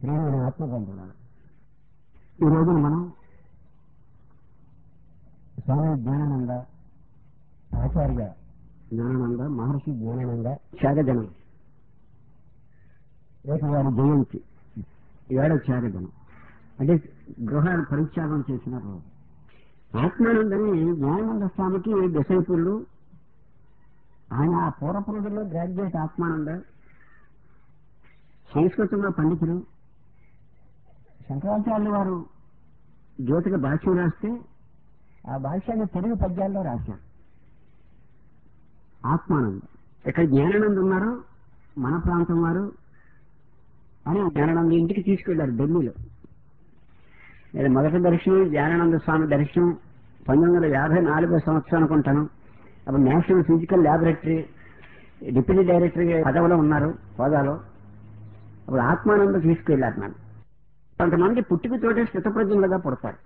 ప్రియమైన ఆత్మబంధువులను ఈ రోజున మనం స్వామి జ్ఞానానంద ఆచార్య జ్ఞానానంద మహర్షి జ్ఞానానంద త్యాగజనం రేపు వారి జయంతి ఏడ త్యాగజనం అంటే గృహాలు పరిత్యాగం చేసిన రోజు ఆత్మానందని జ్ఞానానంద స్వామికి డిసైపుళ్ళు ఆయన ఆ పూర్వపు రోజుల్లో గ్రాడ్యుయేట్ ఆత్మానంద సంస్కృతంలో పండితులు శంకరాచార్యులు వారు జ్యోతిక భాష్యం రాస్తే ఆ భాష్యాన్ని తెలుగు పద్యాల్లో రాశారు ఆత్మానంద ఇక్కడ జ్ఞానానంద ఉన్నారు మన ప్రాంతం వారు అని జ్ఞానానంద ఇంటికి తీసుకెళ్లారు ఢిల్లీలో ఇది మొదటి దర్శనం జ్ఞానానంద స్వామి దర్శనం పంతొమ్మిది వందల యాభై నాలుగో సంవత్సరం అనుకుంటాను అప్పుడు national physical laboratory deputy director పదవిలో ఉన్నారు హోదాలో అప్పుడు ఆత్మానంద తీసుకెళ్లారు నన్ను కొంతమంది పుట్టుకతోటే స్థితప్రజ్ఞలుగా పుడతారు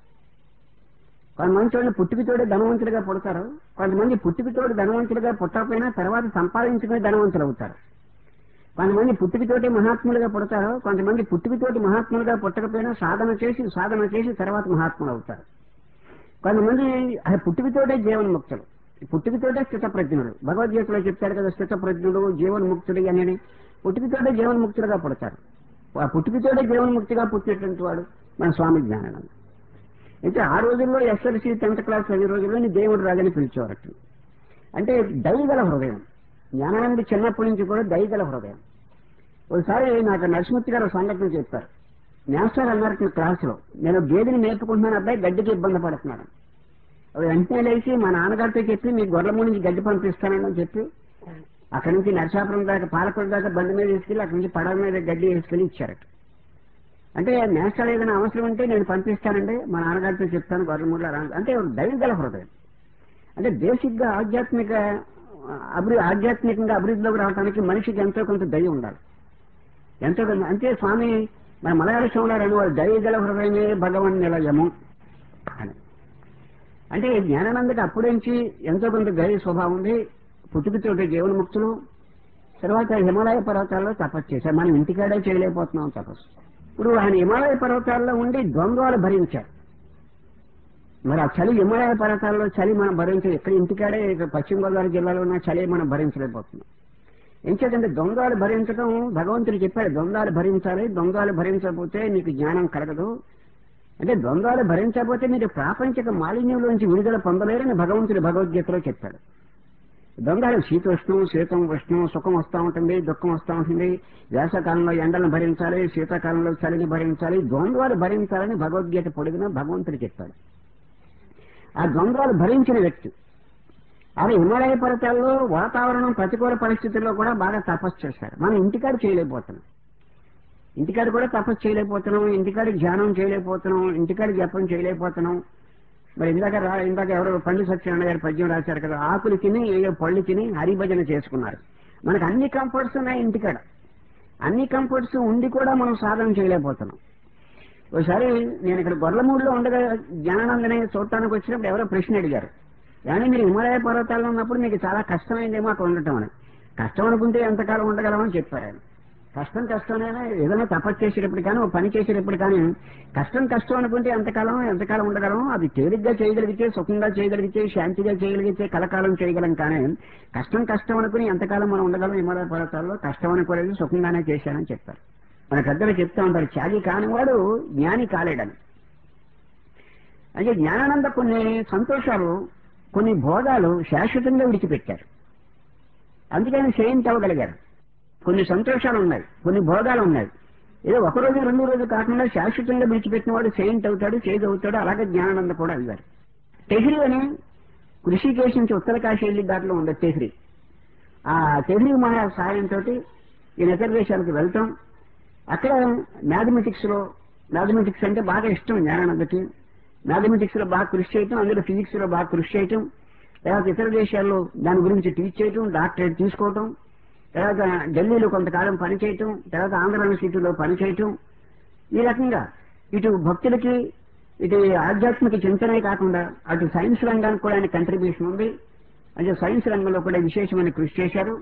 కొంతమంది చూడండి పుట్టుకతోటే ధనవంతులుగా పుడతారు కొంతమంది పుట్టుకతోటి ధనవంతులుగా పుట్టకపోయినా తర్వాత సంపాదించుకుని ధనవంతులు అవుతారు కొంతమంది పుట్టుకతోటి మహాత్ములుగా పుడతారు కొంతమంది పుట్టుకతోటి మహాత్ములుగా పుట్టకపోయినా సాధన చేసి సాధన చేసి తర్వాత మహాత్ములు అవుతారు కొంతమంది అది పుట్టుకతోటే జీవన్ముక్తులు పుట్టుకతోటే స్థితప్రజ్ఞుడు భగవద్గీతలో చెప్తారు కదా స్థితప్రజ్ఞుడు జీవన్ముక్తుడు అని పుట్టుకతోటే జీవన్ముక్తులుగా పుడతారు ఆ పుట్టుకతోటే జీవన్ముక్తిగా పుట్టినటువంటి వాడు మన స్వామి జ్ఞానానంద అయితే ఆ రోజుల్లో ఎస్ఎల్సీ టెన్త్ క్లాస్ చదివే రోజుల్లో దేవుడు రాజని పిలిచేవారట అంటే దయగల హృదయం జ్ఞానానంద చిన్నప్పటి నుంచి కూడా దయగల హృదయం ఒకసారి నాకు నరసింహతి గారు సంఘటన చెప్పారు నేస్తారు అన్నారు క్లాసులో నేను గేదెని మేపుకుంటున్నాను అబ్బాయి గడ్డికి ఇబ్బంది పడుతున్నాను అవి వెంటనే లేచి మా నాన్నగారితో చెప్పి మీ గొర్రెల నుంచి గడ్డి పంపిస్తానని చెప్పి అక్కడి నుంచి నరసాపురం దాకా పాలకొండ దాకా బండి మీద తీసుకెళ్లి అక్కడి నుంచి పడవ మీద గడ్డి వేసుకెళ్లి ఇచ్చారట అంటే నేషనల్ ఏదైనా అవసరం ఉంటే నేను పంపిస్తానండి మా నాన్నగారితో చెప్తాను గొర్రెమూడలో రా అంటే దైవగల హృదయం అంటే బేసిక్ గా ఆధ్యాత్మిక అభివృద్ధి ఆధ్యాత్మికంగా అభివృద్ధిలోకి రావడానికి మనిషికి ఎంతో కొంత దయ ఉండాలి ఎంతో కొంత అంటే స్వామి మన మలయాళ సోమవారు అనేవారు దయగల హృదయమే భగవన్ నిలయము అని అంటే జ్ఞానానందకి అప్పుడేంచి ఎంతో కొంత దయ స్వభావం ఉంది పుట్టుకతోటి జీవనముక్తులు తర్వాత హిమాలయ పర్వతాల్లో తపస్సు చేశారు మనం ఇంటికాడే చేయలేకపోతున్నాం తపస్సు ఇప్పుడు ఆయన హిమాలయ పర్వతాల్లో ఉండి ద్వంద్వాలు భరించారు మరి ఆ చలి హిమాలయ పర్వతాల్లో చలి మనం భరించలేదు ఇక్కడ ఇంటికాడే ఇక్కడ పశ్చిమ గోదావరి జిల్లాలో ఉన్న చలి మనం భరించలేకపోతున్నాం ఎంచేతంటే ద్వంద్వాలు భరించడం భగవంతుడు చెప్పాడు ద్వంద్వాలు భరించాలి ద్వంద్వాలు భరించకపోతే నీకు జ్ఞానం కలగదు అంటే ద్వంద్వాలు భరించకపోతే మీరు ప్రాపంచిక మాలిన్యంలోంచి విడుదల పొందలేరని భగవంతుడు భగవద్గీతలో చెప్పాడు ద్వంద్వాలు శీతోష్ణం శీతం ఉష్ణం సుఖం వస్తూ ఉంటుంది దుఃఖం వస్తూ ఉంటుంది వేసవకాలంలో ఎండలను భరించాలి శీతాకాలంలో చలిని భరించాలి ద్వంద్వాలు భరించాలని భగవద్గీత పొడిగిన భగవంతుడు చెప్పాడు ఆ ద్వంద్వాలు భరించిన వ్యక్తి అవి హిమాలయ పర్వతాల్లో వాతావరణం ప్రతికూల పరిస్థితుల్లో కూడా బాగా తపస్సు చేశారు మనం ఇంటికాడ చేయలేకపోతున్నాం ఇంటికాడ కూడా తపస్సు చేయలేకపోతున్నాం ఇంటికాడ ధ్యానం చేయలేకపోతున్నాం ఇంటికాడ జపం చేయలేకపోతున్నాం మరి ఇందాక రా ఇందాక ఎవరో పండు సత్యనారాయణ గారు పద్యం రాశారు కదా ఆకులు తిని ఏదో పళ్ళు తిని హరిభజన చేసుకున్నారు మనకు అన్ని కంఫర్ట్స్ ఉన్నాయి ఇంటికాడ అన్ని కంఫర్ట్స్ ఉండి కూడా మనం సాధన చేయలేకపోతున్నాం ఒకసారి నేను ఇక్కడ గొర్రెమూడిలో ఉండగా జ్ఞానానందనే చూడటానికి వచ్చినప్పుడు ఎవరో ప్రశ్న అడిగారు కానీ మీరు హిమాలయ పర్వతాల్లో ఉన్నప్పుడు మీకు చాలా కష్టమైందేమో అక్కడ ఉండటం అని కష్టం అనుకుంటే ఎంతకాలం ఉండగలమని చెప్పారు ఆయన కష్టం కష్టమైనా ఏదైనా తపస్సు చేసేటప్పుడు కానీ ఒక పని చేసేటప్పుడు కానీ కష్టం కష్టం అనుకుంటే ఎంతకాలం ఎంతకాలం ఉండగలం అది తేలిగ్గా చేయగలిగితే సుఖంగా చేయగలిగితే శాంతిగా చేయగలిగితే కలకాలం చేయగలం కానీ కష్టం కష్టం అనుకుని ఎంతకాలం మనం ఉండగలం హిమాలయ పర్వతాల్లో కష్టం అనుకోలేదు సుఖంగానే చేశానని చెప్పారు మన పెద్దలు చెప్తా ఉంటారు త్యాగి కానివాడు జ్ఞాని కాలేడని అంటే జ్ఞానానంద కొన్ని సంతోషాలు కొన్ని భోగాలు శాశ్వతంగా విడిచిపెట్టారు అందుకని సెయింట్ అవ్వగలిగారు కొన్ని సంతోషాలు ఉన్నాయి కొన్ని భోగాలు ఉన్నాయి ఏదో ఒక రోజు రెండు రోజు కాకుండా శాశ్వతంగా విడిచిపెట్టిన వాడు సెయింట్ అవుతాడు చేజ్ అవుతాడు అలాగే జ్ఞానానంద కూడా అయ్యారు టెహ్రీ అని కృషికేశ్ నుంచి ఉత్తరకాశీ వెళ్ళి దాంట్లో ఉంది టెహ్రీ ఆ టెహ్రీ మహా సాయంతో ఈ ఇతర దేశాలకు వెళ్తాం అక్కడ మ్యాథమెటిక్స్ లో మ్యాథమెటిక్స్ అంటే బాగా ఇష్టం జ్ఞానానందకి మ్యాథమెటిక్స్ లో బాగా కృషి చేయటం అందులో ఫిజిక్స్ లో బాగా కృషి చేయటం తర్వాత ఇతర దేశాల్లో దాని గురించి టీచ్ చేయటం డాక్టరేట్ తీసుకోవటం తర్వాత ఢిల్లీలో కొంతకాలం పనిచేయటం తర్వాత ఆంధ్ర యూనివర్సిటీలో పనిచేయటం ఈ రకంగా ఇటు భక్తులకి ఇటు ఆధ్యాత్మిక చింతనే కాకుండా అటు సైన్స్ రంగానికి కూడా ఆయన కంట్రిబ్యూషన్ ఉంది అంటే సైన్స్ రంగంలో కూడా విశేషమైన కృషి చేశారు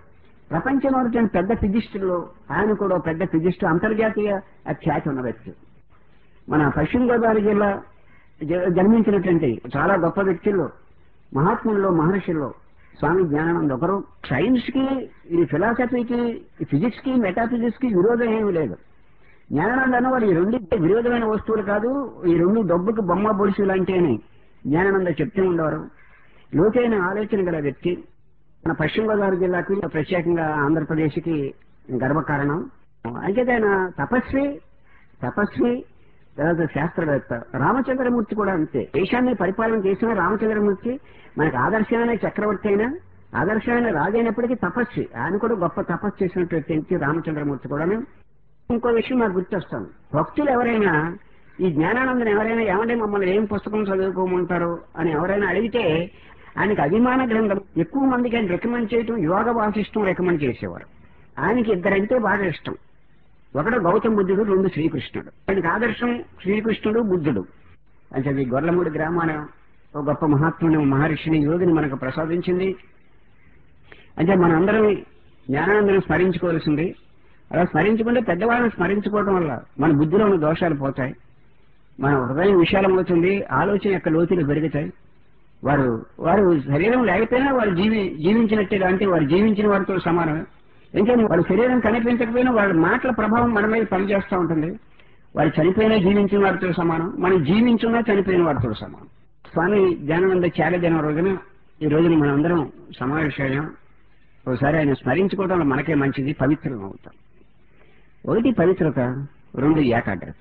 ప్రపంచంలో ఉన్నటువంటి పెద్ద ఫిజిస్టుల్లో ఆయన కూడా ఒక పెద్ద ఫిజిస్ట్ అంతర్జాతీయ ఖ్యాతి ఉన్న వ్యక్తి మన పశ్చిమ గోదావరి జిల్లా జ- జన్మించినటువంటి చాలా గొప్ప వ్యక్తుల్లో మహాత్ముల్లో మహర్షుల్లో స్వామి జ్ఞానానంద ఒకరు సైన్స్ కి ఈ ఫిలాసఫీకి ఈ ఫిజిక్స్ కి మెటాఫిజిక్స్ కి విరోధం ఏమీ లేదు జ్ఞానానంద అన్నవాడు ఈ రెండు విరోధమైన వస్తువులు కాదు ఈ రెండు డబ్బుకి బొమ్మ బొడుసు లాంటి అని జ్ఞానానంద చెప్తూ ఉండేవారు లోతైన ఆలోచన గల వ్యక్తి మన పశ్చిమ గోదావరి జిల్లాకి ప్రత్యేకంగా ఆంధ్రప్రదేశ్కి గర్వకారణం అయితే ఆయన తపస్వి తపస్వి తర్వాత శాస్త్రవేత్త రామచంద్రమూర్తి కూడా అంతే దేశాన్ని పరిపాలన చేసిన రామచంద్రమూర్తి మనకు ఆదర్శమైన చక్రవర్తి అయినా ఆదర్శమైన రాజు అయినప్పటికీ తపస్వి ఆయన కూడా గొప్ప తపస్సు చేసినటువంటి వ్యక్తి రామచంద్రమూర్తి కూడాను ఇంకో విషయం నాకు గుర్తొస్తాను భక్తులు ఎవరైనా ఈ జ్ఞానానందం ఎవరైనా ఏమంటే మమ్మల్ని ఏం పుస్తకం చదువుకోమంటారు అని ఎవరైనా అడిగితే ఆయనకి అభిమాన గ్రంథం ఎక్కువ మందికి ఆయన రికమెండ్ చేయటం యోగ వాసిష్టం రికమెండ్ చేసేవారు ఆయనకి ఇద్దరంటే బాగా ఇష్టం ఒకడు గౌతమ బుద్ధుడు రెండు శ్రీకృష్ణుడు ఆయనకి ఆదర్శం శ్రీకృష్ణుడు బుద్ధుడు అంటే ఈ గొర్లమూడి గ్రామాన ఒక గొప్ప మహాత్ముని మహర్షిని యోగిని మనకు ప్రసాదించింది అంటే మనందరం జ్ఞానానందరం స్మరించుకోవాల్సింది అలా స్మరించుకుంటే పెద్దవాళ్ళని స్మరించుకోవడం వల్ల మన బుద్ధిలో ఉన్న దోషాలు పోతాయి మన హృదయం విశాలమవుతుంది ఆలోచన యొక్క లోతులు పెరుగుతాయి వారు వారు శరీరం లేకపోయినా వారు జీవి జీవించినట్టే అంటే వారు జీవించిన వారితో సమానమే ఎందుకంటే వారి శరీరం కనిపించకపోయినా వాళ్ళ మాటల ప్రభావం మన మీద పనిచేస్తూ ఉంటుంది వారు చనిపోయినా జీవించిన వారితో సమానం మనం జీవించున్నా చనిపోయిన వారితో సమానం స్వామి జ్ఞానానంద చాలా దినం రోజున ఈ రోజున మనం అందరం సమావేశం ఒకసారి ఆయన స్మరించుకోవడం వల్ల మనకే మంచిది పవిత్రం అవుతాం ఒకటి పవిత్రత రెండు ఏకాగ్రత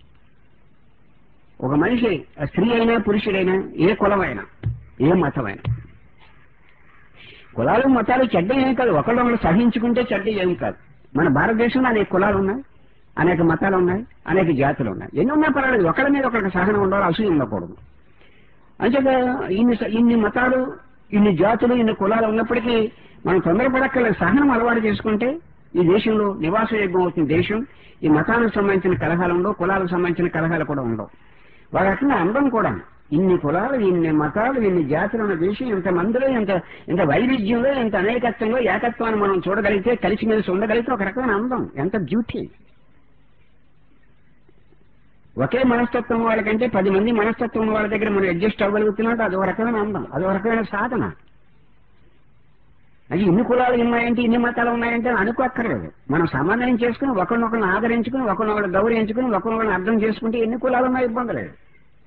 ఒక మనిషి ఆ స్త్రీ అయినా పురుషుడైనా ఏ కులమైనా ఏ మతమైనా కులాలు మతాలు చెడ్డ ఏం కాదు ఒకళ్ళొకళ్ళు సహించుకుంటే చెడ్డ ఏం కాదు మన భారతదేశంలో అనేక కులాలు ఉన్నాయి అనేక మతాలు ఉన్నాయి అనేక జాతులు ఉన్నాయి ఎన్ని ఉన్నా పర్వాలేదు ఒకళ్ళ మీద ఒకరికి సహనం ఉండాలి అసూయ ఉండకూడదు అంచేత ఇన్ని ఇన్ని మతాలు ఇన్ని జాతులు ఇన్ని కులాలు ఉన్నప్పటికీ మనం తొందరపడక్కర్లేదు సహనం అలవాటు చేసుకుంటే ఈ దేశంలో నివాసయోగ్యం అవుతుంది దేశం ఈ మతానికి సంబంధించిన కలహాలు ఉండవు కులాలకు సంబంధించిన కలహాలు కూడా ఉండవు ఒక రకంగా అందం కూడా ఇన్ని కులాలు ఇన్ని మతాలు ఇన్ని జాతులు ఉన్న దేశం ఇంత మందిలో ఇంత ఇంత వైవిధ్యంలో ఇంత అనేకత్వంలో ఏకత్వాన్ని మనం చూడగలిగితే కలిసిమెలిసి ఉండగలిగితే ఒక రకమైన అందం ఎంత బ్యూటీ ఒకే మనస్తత్వం వాళ్ళకంటే పది మంది మనస్తత్వం వాళ్ళ దగ్గర మనం అడ్జస్ట్ అవ్వగలుగుతున్నట్టు అది ఒక రకమైన అందం అది ఒక రకమైన సాధన అది ఇన్ని కులాలు ఉన్నాయంటే ఇన్ని మతాలు ఉన్నాయంటే అనుకోక్కర్లేదు మనం సమన్వయం చేసుకుని ఒకరినొకరిని ఆదరించుకుని ఒకరినొకరు గౌరవించుకుని ఒకరినొకరిని అర్థం చేసుకుంటే ఎన్ని కులాలు ఉన్నా ఇబ్బంది లేదు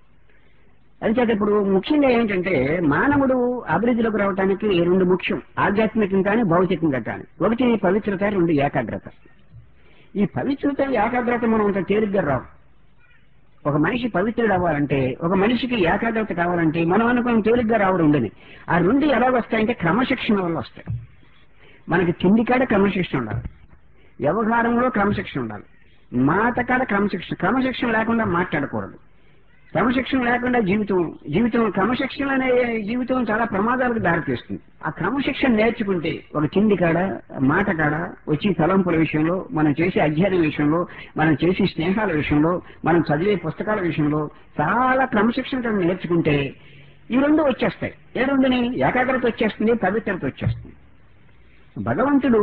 అంచేత ఇప్పుడు ముఖ్యంగా ఏంటంటే మానవుడు అభివృద్ధిలోకి రావడానికి రెండు ముఖ్యం ఆధ్యాత్మికం కానీ భౌతికంగా కానీ ఒకటి పవిత్రత రెండు ఏకాగ్రత ఈ పవిత్రత ఏకాగ్రత మనం అంత తేలిగ్గా రావు ఒక మనిషి పవిత్రుడు అవ్వాలంటే ఒక మనిషికి ఏకాగ్రత కావాలంటే మనం అనుకున్న తేలిగ్గా రావు రెండుని ఆ రెండు ఎలా వస్తాయంటే క్రమశిక్షణ వల్ల వస్తాయి మనకి తిండి కాడ క్రమశిక్షణ ఉండాలి వ్యవహారంలో క్రమశిక్షణ ఉండాలి మాట కాడ క్రమశిక్షణ క్రమశిక్షణ లేకుండా మాట్లాడకూడదు క్రమశిక్షణ లేకుండా జీవితం జీవితం క్రమశిక్షణ అనే జీవితం చాలా ప్రమాదాలకు దారితీస్తుంది ఆ క్రమశిక్షణ నేర్చుకుంటే ఒక తిండి కాడ మాట కాడ వచ్చి తలంపుల విషయంలో మనం చేసే అధ్యయనం విషయంలో మనం చేసే స్నేహాల విషయంలో మనం చదివే పుస్తకాల విషయంలో చాలా క్రమశిక్షణ కనుక నేర్చుకుంటే ఈ రెండు వచ్చేస్తాయి ఏ రెండుని ఏకాగ్రత వచ్చేస్తుంది పవిత్రత వచ్చేస్తుంది భగవంతుడు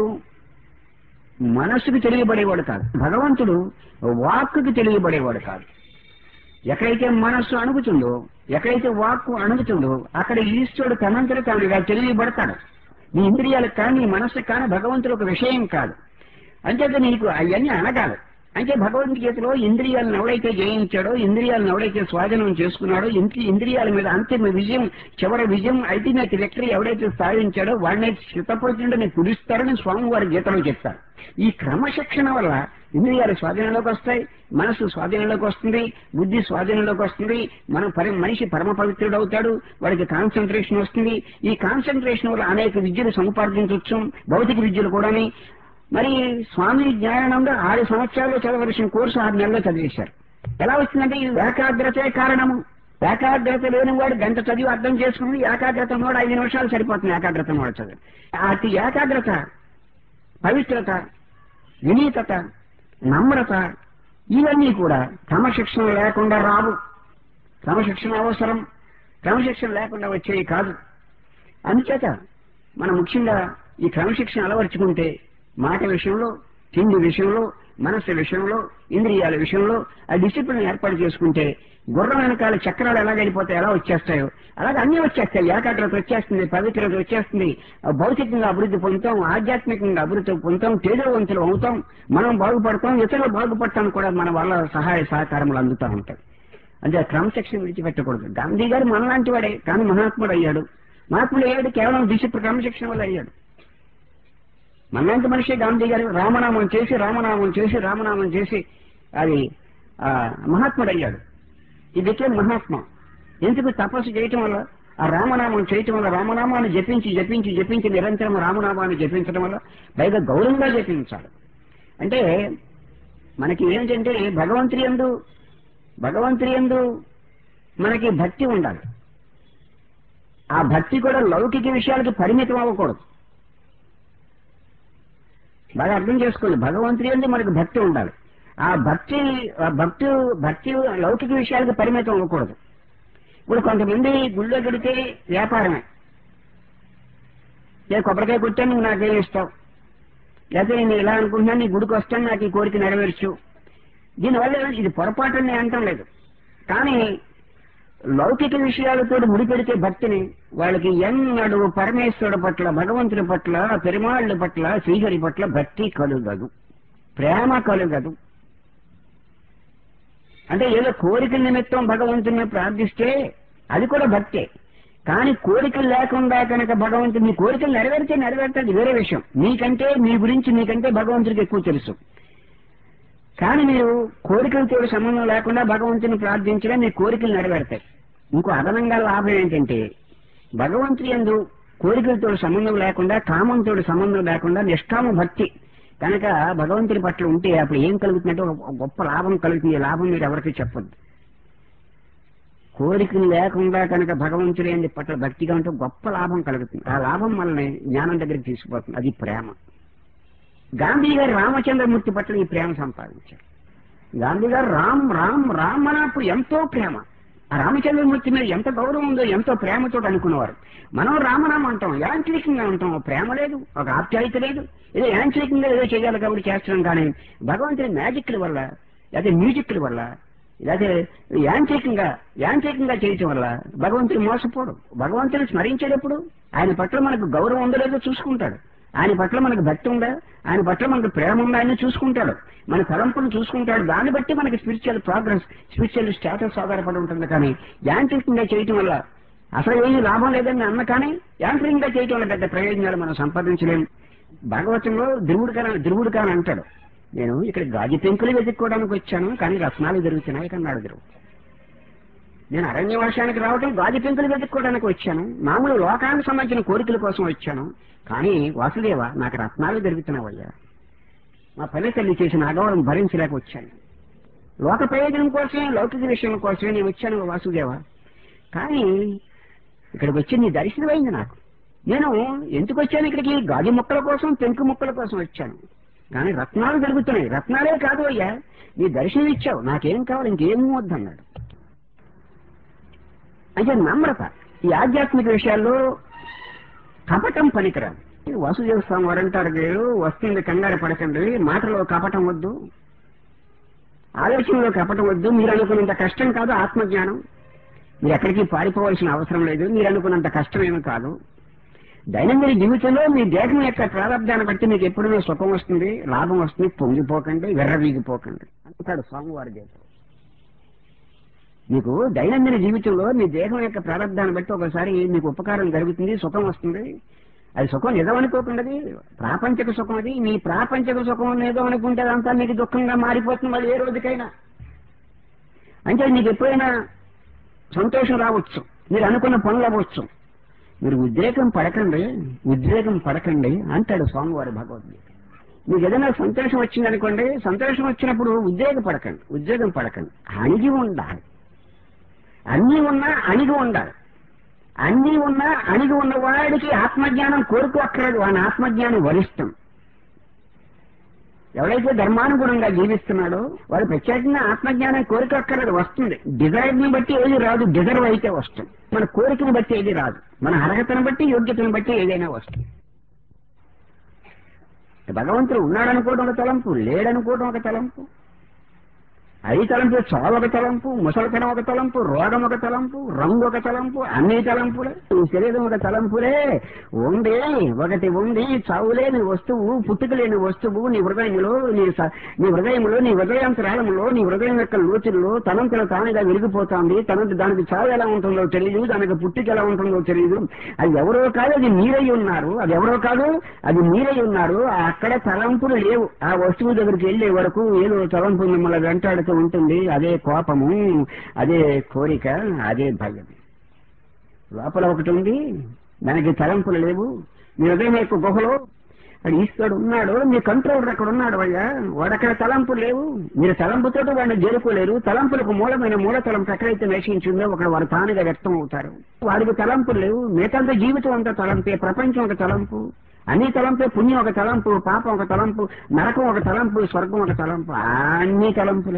మనస్సుకు తెలియబడేవాడు కాదు భగవంతుడు వాక్కుకి తెలియబడేవాడు కాదు ఎక్కడైతే మనస్సు అణుగుతుందో ఎక్కడైతే వాక్కు అణుగుతుందో అక్కడ ఈశ్వరుడు తనంతట తానుగా తెలియబడతాడు నీ ఇంద్రియాలకు కానీ నీ మనస్సుకు కానీ భగవంతుడు ఒక విషయం కాదు అంచేత నీకు అవన్నీ అనగాలి అంటే భగవద్గీతలో ఇంద్రియాలను ఎవడైతే జయించాడో ఇంద్రియాలను ఎవడైతే స్వాధీనం చేసుకున్నాడో ఇంద్రి ఇంద్రియాల మీద అంతిమ విజయం చివరి విజయం అల్టిమేట్ విక్టరీ ఎవడైతే సాధించాడో వాడిని చిత్తపడుతుండని కురుస్తారని స్వామి వారి గీతలో చెప్తారు ఈ క్రమశిక్షణ వల్ల ఇంద్రియాలు స్వాధీనంలోకి వస్తాయి మనసు స్వాధీనంలోకి వస్తుంది బుద్ధి స్వాధీనంలోకి వస్తుంది మన పరి మనిషి పరమ పవిత్రుడు అవుతాడు వాడికి కాన్సన్ట్రేషన్ వస్తుంది ఈ కాన్సన్ట్రేషన్ వల్ల అనేక విద్యలు సముపార్జించవచ్చు భౌతిక విద్యలు కూడాని మరి స్వామి జ్ఞానానంద ఆరు సంవత్సరాల్లో చదవలసిన కోర్సు ఆరు నెలల్లో చదివేశారు ఎలా వచ్చిందంటే ఈ ఏకాగ్రతే కారణము ఏకాగ్రత లేని వాడు గంట చదివి అర్థం చేసుకుని ఏకాగ్రత కూడా ఐదు నిమిషాలు సరిపోతుంది ఏకాగ్రత కూడా చదివి అతి ఏకాగ్రత పవిత్రత వినీతత నమ్రత ఇవన్నీ కూడా క్రమశిక్షణ లేకుండా రావు క్రమశిక్షణ అవసరం క్రమశిక్షణ లేకుండా వచ్చేవి కాదు అందుచేత మనం ముఖ్యంగా ఈ క్రమశిక్షణ అలవర్చుకుంటే మాట విషయంలో తిండి విషయంలో మనస్సు విషయంలో ఇంద్రియాల విషయంలో ఆ డిసిప్లిన్ ఏర్పాటు చేసుకుంటే గుర్రం వెనకాల చక్రాలు ఎలా వెళ్ళిపోతాయి ఎలా వచ్చేస్తాయో అలాగే అన్ని వచ్చేస్తాయి ఏకాగ్రత వచ్చేస్తుంది పవిత్రత వచ్చేస్తుంది ఆ భౌతికంగా అభివృద్ధి పొందుతాం ఆధ్యాత్మికంగా అభివృద్ధి పొందుతాం తేజవంతులు అవుతాం మనం బాగుపడతాం ఇతరులు బాగుపడటానికి కూడా మన వల్ల సహాయ సహకారములు అందుతూ ఉంటాయి అంటే ఆ క్రమశిక్షణ విడిచిపెట్టకూడదు గాంధీ గారు మనలాంటి వాడే కానీ మహాత్ముడు అయ్యాడు మహాత్ముడు అయ్యాడు కేవలం డిసిప్లిన్ క్రమశిక్షణ వల్ల అయ్యాడు మనలాంటి మనిషి గాంధీ గారు రామనామం చేసి రామనామం చేసి రామనామం చేసి అది ఆ, మహాత్ముడు అయ్యాడు ఇది మహాత్మ ఎందుకు తపస్సు చేయటం వల్ల ఆ రామనామం చేయటం వల్ల రామనామాన్ని జపించి జపించి జపించి నిరంతరం రామనామాన్ని జపించడం వల్ల పైగా గౌరవంగా జపించాలి అంటే మనకి ఏంటంటే భగవంతుడి ఎందు భగవంతుడి ఎందు మనకి భక్తి ఉండాలి ఆ భక్తి కూడా లౌకిక విషయాలకి పరిమితం అవ్వకూడదు బాగా అర్థం చేసుకోండి భగవంతుడి ఎందు మనకు భక్తి ఉండాలి ఆ భక్తి ఆ భక్తి భక్తి లౌకిక విషయాలకు పరిమితం అవ్వకూడదు ఇప్పుడు కొంతమంది గుళ్ళో గడితే వ్యాపారమే ఏ కొబ్బరికాయ కొట్టాను నువ్వు నాకేం ఇస్తావు లేకపోతే నేను ఇలా అనుకుంటున్నాను నీ గుడికి వస్తాను నాకు ఈ కోరిక నెరవేర్చు దీనివల్ల ఇది పొరపాటు నేను అంటం లేదు కానీ లౌకిక విషయాలతో ముడిపెడితే భక్తిని వాళ్ళకి ఎన్నడూ పరమేశ్వరుడు పట్ల భగవంతుడి పట్ల పెరుమాళ్ళ పట్ల శ్రీహరి పట్ల భక్తి కలుగదు ప్రేమ కలుగదు అంటే ఏదో కోరికల నిమిత్తం భగవంతుని ప్రార్థిస్తే అది కూడా భక్తే కానీ కోరికలు లేకుండా కనుక భగవంతుడు మీ కోరికలు నెరవేరితే నెరవేరుతుంది వేరే విషయం మీకంటే మీ గురించి మీకంటే భగవంతుడికి ఎక్కువ తెలుసు కానీ మీరు కోరికలతో సంబంధం లేకుండా భగవంతుని ప్రార్థించడం మీ కోరికలు నెరవేరుతాయి ఇంకో అదనంగా లాభం ఏంటంటే భగవంతుడి ఎందు కోరికలతో సంబంధం లేకుండా కామంతో సంబంధం లేకుండా నిష్కామ భక్తి కనుక భగవంతుడి పట్ల ఉంటే అప్పుడు ఏం కలుగుతుందంటే ఒక గొప్ప లాభం కలుగుతుంది ఈ లాభం మీరు ఎవరికి చెప్పొద్దు కోరికలు లేకుండా కనుక భగవంతుడి ఎందు పట్ల భక్తిగా ఉంటే గొప్ప లాభం కలుగుతుంది ఆ లాభం మనల్ని జ్ఞానం దగ్గరికి తీసుకుపోతుంది అది ప్రేమ గాంధీ గారు రామచంద్రమూర్తి పట్ల ఈ ప్రేమ సంపాదించారు గాంధీ గారు రామ్ రామ్ రామ్ అన్నప్పుడు ఎంతో ప్రేమ ఆ రామచంద్రమూర్తి మీద ఎంత గౌరవం ఉందో ఎంతో ప్రేమతో అనుకునేవారు మనం రామనామ అంటాం యాంత్రికంగా ఉంటాం ఓ ప్రేమ లేదు ఒక ఆప్యాయత లేదు ఏదో యాంత్రికంగా ఏదో చేయాలి కాబట్టి చేస్తున్నాం కానీ భగవంతుని మ్యాజిక్ల వల్ల లేదా మ్యూజిక్ల వల్ల లేదా యాంత్రికంగా యాంత్రికంగా చేయటం వల్ల భగవంతుడు మోసపోడు భగవంతుని స్మరించేటప్పుడు ఆయన పట్ల మనకు గౌరవం ఉందో లేదో చూసుకుంటాడు ఆయన పట్ల మనకు భక్తి ఉందా ఆయన పట్ల మనకు ప్రేమ ఉందా అని చూసుకుంటాడు మన తలంపును చూసుకుంటాడు దాన్ని బట్టి మనకి స్పిరిచువల్ ప్రోగ్రెస్ స్పిరిచువల్ స్టేటస్ ఆధారపడి ఉంటుంది కానీ యాంత్రికంగా చేయటం వల్ల అసలు ఏమీ లాభం లేదని అన్న కానీ యాంత్రికంగా చేయటం వల్ల పెద్ద ప్రయోజనాలు మనం సంపాదించలేం భాగవతంలో ధ్రువుడు కాని ధ్రువుడు కాని అంటాడు నేను ఇక్కడ గాజు పెంకులు వెతుక్కోవడానికి వచ్చాను కానీ రత్నాలు దొరుకుతున్నాయి కన్నాడు ధ్రువుడు నేను అరణ్యవాసానికి రావటం గాజు పెంకులు వెతుక్కోవడానికి వచ్చాను మామూలు లోకానికి సంబంధించిన కోరికల కోసం వచ్చాను కానీ వాసుదేవ నాకు రత్నాలు దొరుకుతున్నావయ్యా మా పల్లె తల్లి చేసిన అగౌరవం భరించలేక వచ్చాను లోక ప్రయోజనం కోసమే లౌకిక విషయం కోసమే నేను వచ్చాను వాసుదేవ కానీ ఇక్కడికి వచ్చి నీ దర్శనం అయింది నాకు నేను ఎందుకు వచ్చాను ఇక్కడికి గాజు ముక్కల కోసం పెంకు ముక్కల కోసం వచ్చాను కానీ రత్నాలు దొరుకుతున్నాయి రత్నాలే కాదు అయ్యా నీ దర్శనం ఇచ్చావు నాకేం కావాలి ఇంకేం వద్దన్నాడు అంటే నమ్రత ఈ ఆధ్యాత్మిక విషయాల్లో కపటం పనికిరాదు వాసుదేవ స్వామి వారు అంటారు మీరు వస్తుంది కంగారు పడకండి మాటలో కపటం వద్దు ఆలోచనలో కపటం వద్దు మీరు అనుకున్నంత కష్టం కాదు ఆత్మజ్ఞానం మీరు ఎక్కడికి పారిపోవాల్సిన అవసరం లేదు మీరు అనుకున్నంత కష్టం ఏమీ కాదు దైనందిన జీవితంలో మీ దేహం యొక్క ప్రారంభాన్ని బట్టి మీకు ఎప్పుడైనా సుఖం వస్తుంది లాభం వస్తుంది పొంగిపోకండి వెర్రవీగిపోకండి అంటాడు స్వామివారి దేశం మీకు దైనందిన జీవితంలో మీ దేహం యొక్క ప్రారంభాన్ని బట్టి ఒకసారి మీకు ఉపకారం జరుగుతుంది సుఖం వస్తుంది అది సుఖం నిజం అనుకోకుండాది ప్రాపంచక సుఖం అది మీ ప్రాపంచక సుఖం ఏదో అనుకుంటే అదంతా మీకు దుఃఖంగా మారిపోతుంది మళ్ళీ ఏ రోజుకైనా అంటే మీకు ఎప్పుడైనా సంతోషం రావచ్చు మీరు అనుకున్న పనులు అవ్వచ్చు మీరు ఉద్రేకం పడకండి ఉద్రేకం పడకండి అంటాడు స్వామివారి భగవద్గీత మీకు ఏదైనా సంతోషం వచ్చిందనుకోండి సంతోషం వచ్చినప్పుడు ఉద్రేక పడకండి ఉద్రేకం పడకండి అణిగి ఉండాలి అన్నీ ఉన్నా అణిగి ఉండాలి అన్నీ ఉన్నా అణిగి ఉన్న వాడికి ఆత్మజ్ఞానం కోరుకోక్కర్లేదు వాని ఆత్మజ్ఞానం వరిష్టం ఎవడైతే ధర్మానుగుణంగా జీవిస్తున్నాడో వాడు ప్రత్యేకంగా ఆత్మజ్ఞానం కోరికక్కర్లేదు వస్తుంది డిజైర్ ని బట్టి ఏది రాదు డిజర్వ్ అయితే వస్తుంది మన కోరికను బట్టి ఏది రాదు మన అర్హతను బట్టి యోగ్యతను బట్టి ఏదైనా వస్తుంది భగవంతుడు ఉన్నాడనుకోవడం ఒక తలంపు లేడనుకోవడం ఒక తలంపు ఐదు తలంపు చావు ఒక తలంపు ముసలితనం ఒక తలంపు రోగం ఒక తలంపు రంగు ఒక తలంపు అన్ని తలంపులే ఈ శరీరం ఒక తలంపులే ఉంది ఒకటి ఉంది చావు లేని వస్తువు పుట్టుక లేని వస్తువు నీ హృదయంలో నీ స- నీ హృదయంలో నీ హృదయాంతరాళంలో నీ హృదయం యొక్క లోతుల్లో తనంతలో తానుగా విరిగిపోతుంది తనంత దానికి చావు ఎలా ఉంటుందో తెలియదు దానికి పుట్టుక ఎలా ఉంటుందో తెలియదు అది ఎవరో కాదు అది మీరై ఉన్నారు అది ఎవరో కాదు అది మీరై ఉన్నారు అక్కడ తలంపులు లేవు ఆ వస్తువు దగ్గరికి వెళ్లే వరకు ఏదో తలంపు మిమ్మల్ని వెంటాడుతూ ఉంటుంది అదే కోపము అదే కోరిక అదే భయం లోపల ఒకటి ఉంది దానికి తలంపులు లేవు మీ హృదయం యొక్క గుహలో వాడు ఈశ్వరుడు ఉన్నాడు మీ కంట్రోలర్ అక్కడ ఉన్నాడు అయ్యా వాడక్కడ తలంపులు లేవు మీరు తలంపుతో వాడిని చేరుకోలేరు తలంపులకు మూలమైన మూల తలంపు ఎక్కడైతే నశించిందో ఒకడు వారు తానుగా వ్యక్తం అవుతారు వాడికి తలంపులు లేవు మిగతా జీవితం అంతా తలంపే ప్రపంచం ఒక తలంపు అన్ని తలంపే పుణ్యం ఒక తలంపు పాపం ఒక తలంపు నరకం ఒక తలంపు స్వర్గం ఒక తలంపు అన్ని తలంపులే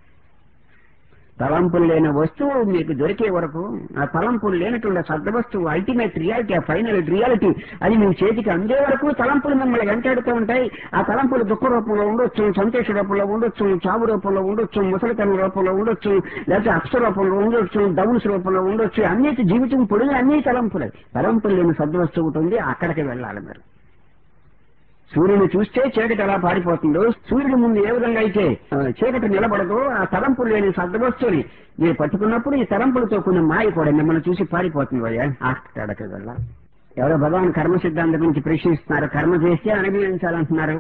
తలంపులు లేని వస్తువు మీకు దొరికే వరకు ఆ తలంపులు లేనటువంటి సద్వస్తువు అల్టిమేట్ రియాలిటీ ఆ ఫైనల్ రియాలిటీ అది మీ చేతికి అందే వరకు తలంపులు మిమ్మల్ని వెంటాడుతూ ఉంటాయి ఆ తలంపులు దుఃఖ రూపంలో ఉండొచ్చు సంతోష రూపంలో ఉండొచ్చు చావు రూపంలో ఉండొచ్చు ముసలితనం రూపంలో ఉండొచ్చు లేకపోతే అప్స రూపంలో ఉండొచ్చు డౌన్స్ రూపంలో ఉండొచ్చు అన్నిటి జీవితం పొడుగు అన్ని తలంపులే తలంపులు లేని సద్వస్తువు ఉంటుంది అక్కడికి వెళ్ళాలి మీరు సూర్యుని చూస్తే చీకటి ఎలా పారిపోతుందో సూర్యుడి ముందు ఏ విధంగా అయితే ఆ, చీకటి నిలబడదో ఆ తలంపులు లేని సద్వస్తుని మీరు పట్టుకున్నప్పుడు ఈ తలంపులతో కొన్ని మాయ కూడా మిమ్మల్ని చూసి పారిపోతుంది అయ్యా అక్కడికి వెళ్ళాలి ఎవరో భగవాన్ కర్మ సిద్ధాంతం గురించి ప్రశ్నిస్తున్నారు కర్మ చేస్తే అనుభవించాలంటున్నారు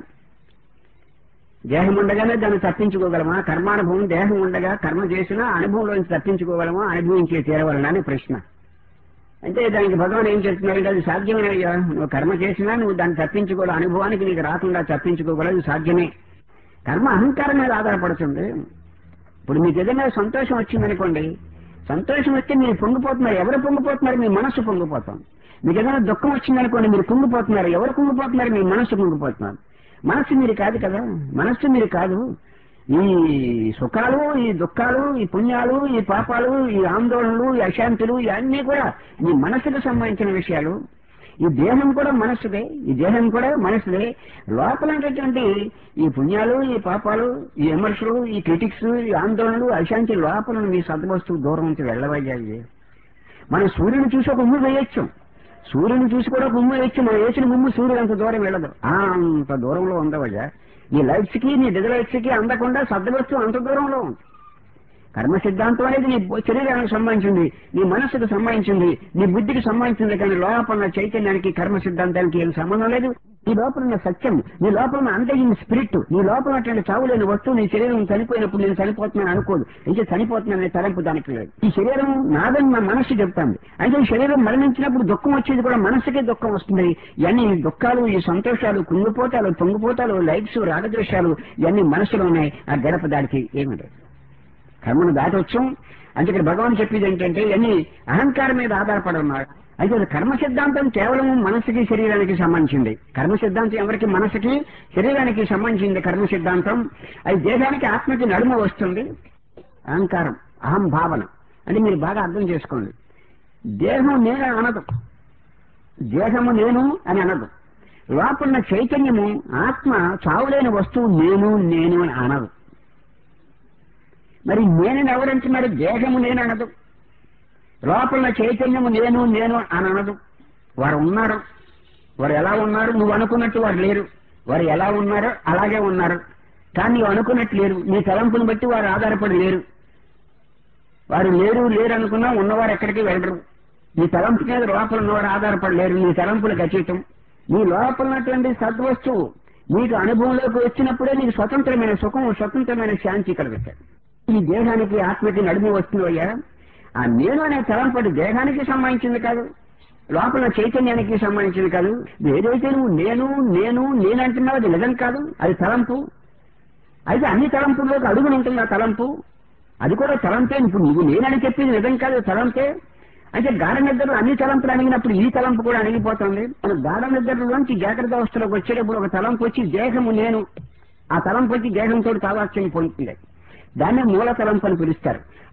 దేహం ఉండగానే దాన్ని తప్పించుకోగలమా కర్మానుభవం దేహం ఉండగా కర్మ చేసినా అనుభవంలోంచి తప్పించుకోగలమా అనుభవించే తీరవలనా అని ప్రశ్న అంటే దానికి భగవాన్ ఏం చెప్తున్నారంటే అది సాధ్యమే అయ్యా నువ్వు కర్మ చేసినా నువ్వు దాన్ని తప్పించుకోవాలి అనుభవానికి నీకు రాకుండా తప్పించుకోగలదు సాధ్యమే కర్మ అహంకారం మీద ఆధారపడుతుంది ఇప్పుడు మీకు ఏదైనా సంతోషం వచ్చిందనుకోండి సంతోషం వస్తే మీరు పొంగిపోతున్నారు ఎవరు పొంగిపోతున్నారు మీ మనస్సు పొంగిపోతాం మీకు ఏదైనా దుఃఖం వచ్చిందనుకోండి మీరు కుంగిపోతున్నారు ఎవరు కుంగిపోతున్నారు మీ మనస్సు కుంగిపోతున్నారు మనస్సు మీరు కాదు కదా మనస్సు మీరు కాదు ఈ సుఖాలు ఈ దుఃఖాలు ఈ పుణ్యాలు ఈ పాపాలు ఈ ఆందోళనలు ఈ అశాంతులు ఇవన్నీ కూడా ఈ మనసుకు సంబంధించిన విషయాలు ఈ దేహం కూడా మనస్సుదే ఈ దేహం కూడా మనసుదే లోపల ఉన్నటువంటి ఈ పుణ్యాలు ఈ పాపాలు ఈ విమర్శలు ఈ క్రిటిక్స్ ఈ ఆందోళనలు అశాంతి లోపల మీ సద్వస్తువు దూరం నుంచి వెళ్ళవయ్యాయి మనం సూర్యుని చూసి ఒక ఉమ్ము వేయొచ్చు సూర్యుని చూసి కూడా ఒక ఉమ్ము వేయొచ్చు మనం వేసిన ఉమ్ము సూర్యుడు అంత దూరం వెళ్ళదు ఆ, అంత దూరంలో ఉండవయ్యా నీ లైట్స్ కి నీ డిజ లైట్స్ కి అందకుండా సద్వస్తువు అంత దూరంలో ఉంది కర్మ సిద్ధాంతం అనేది నీ శరీరానికి సంబంధించింది నీ మనస్సుకు సంబంధించింది నీ బుద్ధికి సంబంధించింది కానీ లోపల ఉన్న చైతన్యానికి కర్మ సిద్ధాంతానికి ఏం సంబంధం లేదు నీ లోపల ఉన్న సత్యం నీ లోపల ఉన్న అంతగిన స్పిరిట్ నీ లోపల ఉన్నటువంటి చావు లేని వస్తువు నీ శరీరం చనిపోయినప్పుడు నేను చనిపోతున్నాను అనుకోదు అయితే చనిపోతున్నాననే తలంపు దానికి లేదు ఈ శరీరం నాదని మా మనస్సు చెప్తాంది అయితే ఈ శరీరం మరణించినప్పుడు దుఃఖం వచ్చేది కూడా మనస్సుకే దుఃఖం వస్తుంది ఇవన్నీ ఈ దుఃఖాలు ఈ సంతోషాలు కుంగిపోతాలు పొంగిపోతాలు లైట్స్ రాగద్వేషాలు ఇవన్నీ మనసులో ఉన్నాయి ఆ గడప దానికి ఏమీ లేదు కర్మను దాటవచ్చు అంటే ఇక్కడ భగవాన్ చెప్పేది ఏంటంటే ఇవన్నీ అహంకారం మీద ఆధారపడి ఉన్నారు అయితే అది కర్మ సిద్ధాంతం కేవలం మనసుకి శరీరానికి సంబంధించింది కర్మ సిద్ధాంతం ఎవరికి మనసుకి శరీరానికి సంబంధించింది కర్మ సిద్ధాంతం అది దేహానికి ఆత్మకి నడుమ వస్తుంది అహంకారం అహం భావన అంటే మీరు బాగా అర్థం చేసుకోండి దేహం నేను అనదు దేహము నేను అని అనదు లోపల చైతన్యము ఆత్మ చావులేని వస్తువు నేను నేను అని అనదు మరి నేనని ఎవరంటున్నారు దేహము నేను అనదు లోపల చైతన్యము నేను నేను అని అనదు వారు ఉన్నారు వారు ఎలా ఉన్నారు నువ్వు అనుకున్నట్టు వారు లేరు వారు ఎలా ఉన్నారో అలాగే ఉన్నారు కానీ నువ్వు అనుకున్నట్టు లేరు నీ తలంపుని బట్టి వారు ఆధారపడి లేరు వారు లేరు లేరు అనుకున్నా ఉన్నవారు ఎక్కడికి వెళ్ళరు నీ తలంపు మీద లోపల ఉన్నవారు ఆధారపడలేరు నీ తలంపులకు అతీతం నీ లోపల ఉన్నటువంటి సద్వస్తువు నీకు అనుభవంలోకి వచ్చినప్పుడే నీకు స్వతంత్రమైన సుఖం స్వతంత్రమైన శాంతి కలుగుతాయి ఈ దేహానికి ఆత్మకి నడుము వస్తుందయ్యా ఆ నేను అనే తలంపటి దేహానికి సంబంధించింది కాదు లోపల చైతన్యానికి సంబంధించింది కాదు ఏదైతే నువ్వు నేను నేను నేనంటున్నావు అది నిజం కాదు అది తలంపు అయితే అన్ని తలంపుల్లోకి అడుగులు ఉంటుంది ఆ తలంపు అది కూడా తలంపే ఇప్పుడు నువ్వు నేనని చెప్పింది నిజం కాదు తలంపే అంటే గాఢ నిద్రలో అన్ని తలంపులు అణిగినప్పుడు ఈ తలంపు కూడా అణిగిపోతుంది మన గాఢ నిద్రలోంచి జాగ్రత్త అవస్థలోకి వచ్చేటప్పుడు ఒక తలంపు వచ్చి దేహము నేను ఆ తలంపు వచ్చి దేహంతో తావాక్యం పొందుతుంది దాన్ని మూల తలంపు అని పిలుస్తారు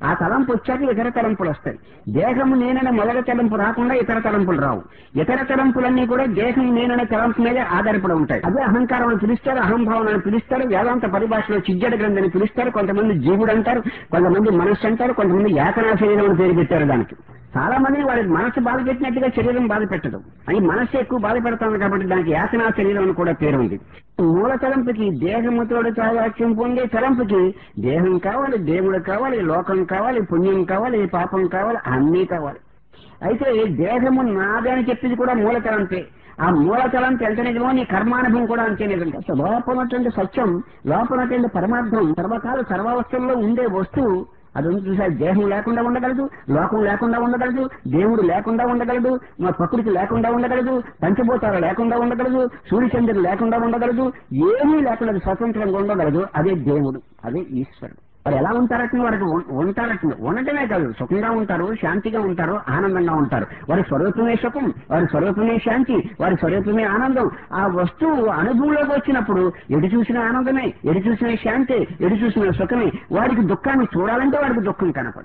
ఆ తలంపు వచ్చాక ఇతర తలంపులు వస్తాయి దేహము నేననే మొదటి తలంపు రాకుండా ఇతర తలంపులు రావు ఇతర తలంపులన్నీ కూడా దేహం నేననే తలంపు మీదే ఆధారపడి ఉంటాయి అదే అహంకారం అని పిలుస్తారు అహంభావం అని పిలుస్తారు వేదాంత పరిభాషలో చిజ్జడ గ్రంథి అని పిలుస్తారు కొంతమంది జీవుడు అంటారు కొంతమంది మనస్సు అంటారు కొంతమంది ఏకనా శరీరం అని పేరు పెట్టారు దానికి చాలా మంది వారి మనసు బాధ పెట్టినట్టుగా శరీరం బాధ పెట్టదు అని మనసు ఎక్కువ బాధ పెడతాను కాబట్టి దానికి యాతనా శరీరం అని కూడా పేరు ఉంది మూల తలంపుకి దేహముతోడు సావాక్యం పొందే తలంపుకి దేహం కావాలి దేవుడు కావాలి లోకం కావాలి పుణ్యం కావాలి పాపం కావాలి అన్నీ కావాలి అయితే దేహము నాదని చెప్పింది కూడా మూల తలంపే ఆ మూల తలంపు ఎంత నిజమో నీ కర్మానుభవం కూడా అంతే నిజం అసలు లోపల ఉన్నటువంటి సత్యం లోపల ఉన్నటువంటి పరమార్థం సర్వకాల సర్వావస్థల్లో ఉండే వస్తువు అది ఉంది చూసారు దేహం లేకుండా ఉండగలదు లోకం లేకుండా ఉండగలదు దేవుడు లేకుండా ఉండగలదు మా ప్రకృతి లేకుండా ఉండగలదు పంచభూతాలు లేకుండా ఉండగలదు సూర్యచంద్రుడు లేకుండా ఉండగలదు ఏమీ లేకుండా అది స్వతంత్రంగా ఉండగలదు అదే దేవుడు అదే ఈశ్వరుడు వారు ఎలా ఉంటారట వారికి ఉం- ఉంటారట ఉండటమే కాదు సుఖంగా ఉంటారు శాంతిగా ఉంటారు ఆనందంగా ఉంటారు వారి స్వరూపమే సుఖం వారి స్వరూపమే శాంతి వారి స్వరూపమే ఆనందం ఆ వస్తువు అనుభవంలోకి వచ్చినప్పుడు ఎటు చూసిన ఆనందమే ఎటు చూసిన శాంతి ఎటు చూసిన సుఖమే వాడికి దుఃఖాన్ని చూడాలంటే వాడికి దుఃఖం కనపడు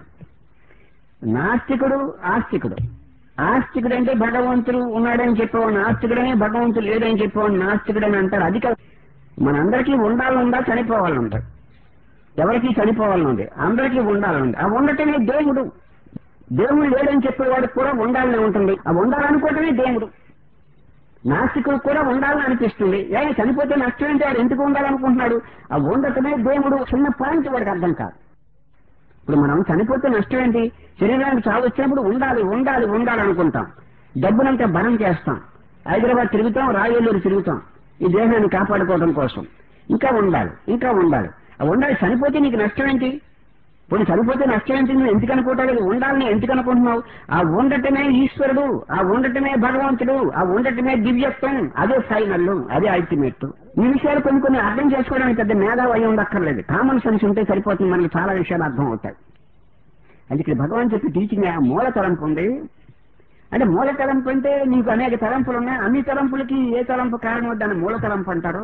నాస్తికుడు ఆస్తికుడు ఆస్తికుడు అంటే భగవంతుడు ఉన్నాడని చెప్పేవాడు నాస్తికుడనే భగవంతుడు లేడని చెప్పేవాడు నాస్తికుడని అంటారు అది కాదు మనందరికీ ఉండాలనుందా చనిపోవాలనుందా ఎవరికి చనిపోవాలని ఉంది అందరికీ ఉండాలని ఉంది ఆ ఉండటమే దేవుడు దేవుడు లేడని చెప్పేవాడికి కూడా ఉండాలని ఉంటుంది ఆ ఉండాలనుకోవటమే దేవుడు నాస్తికుడు కూడా ఉండాలని అనిపిస్తుంది ఏ చనిపోతే నష్టం ఏంటి వాడు ఎందుకు ఉండాలనుకుంటున్నాడు ఆ ఉండటమే దేవుడు చిన్న పాయింట్ వాడికి అర్థం కాదు ఇప్పుడు మనం చనిపోతే నష్టం ఏంటి శరీరానికి చావు వచ్చినప్పుడు ఉండాలి ఉండాలి ఉండాలి అనుకుంటాం డబ్బునంతా బలం చేస్తాం హైదరాబాద్ తిరుగుతాం రాయలూరు తిరుగుతాం ఈ దేహాన్ని కాపాడుకోవడం కోసం ఇంకా ఉండాలి ఇంకా ఉండాలి ఆ ఉండాలి చనిపోతే నీకు నష్టం ఏంటి ఇప్పుడు చనిపోతే నష్టం ఏంటి నువ్వు ఎందుకు అనుకోవటానికి ఉండాలని ఎందుకు అనుకుంటున్నావు ఆ ఉండటమే ఈశ్వరుడు ఆ ఉండటమే భగవంతుడు ఆ ఉండటమే దివ్యత్వం అదే ఫైనల్ అదే అల్టిమేట్ ఈ విషయాలు కొన్ని కొన్ని అర్థం చేసుకోవడానికి పెద్ద మేధావి అయి ఉండక్కర్లేదు కామన్ సెన్స్ ఉంటే సరిపోతుంది మనకి చాలా విషయాలు అర్థం అవుతాయి అది ఇక్కడ భగవాన్ చెప్పి టీచింగ్ ఆ మూల తలంపు ఉంది అంటే మూల తలంపు అంటే నీకు అనేక తలంపులు ఉన్నాయి అన్ని తలంపులకి ఏ తలంపు కారణం దాన్ని మూల తలంపు అంటారు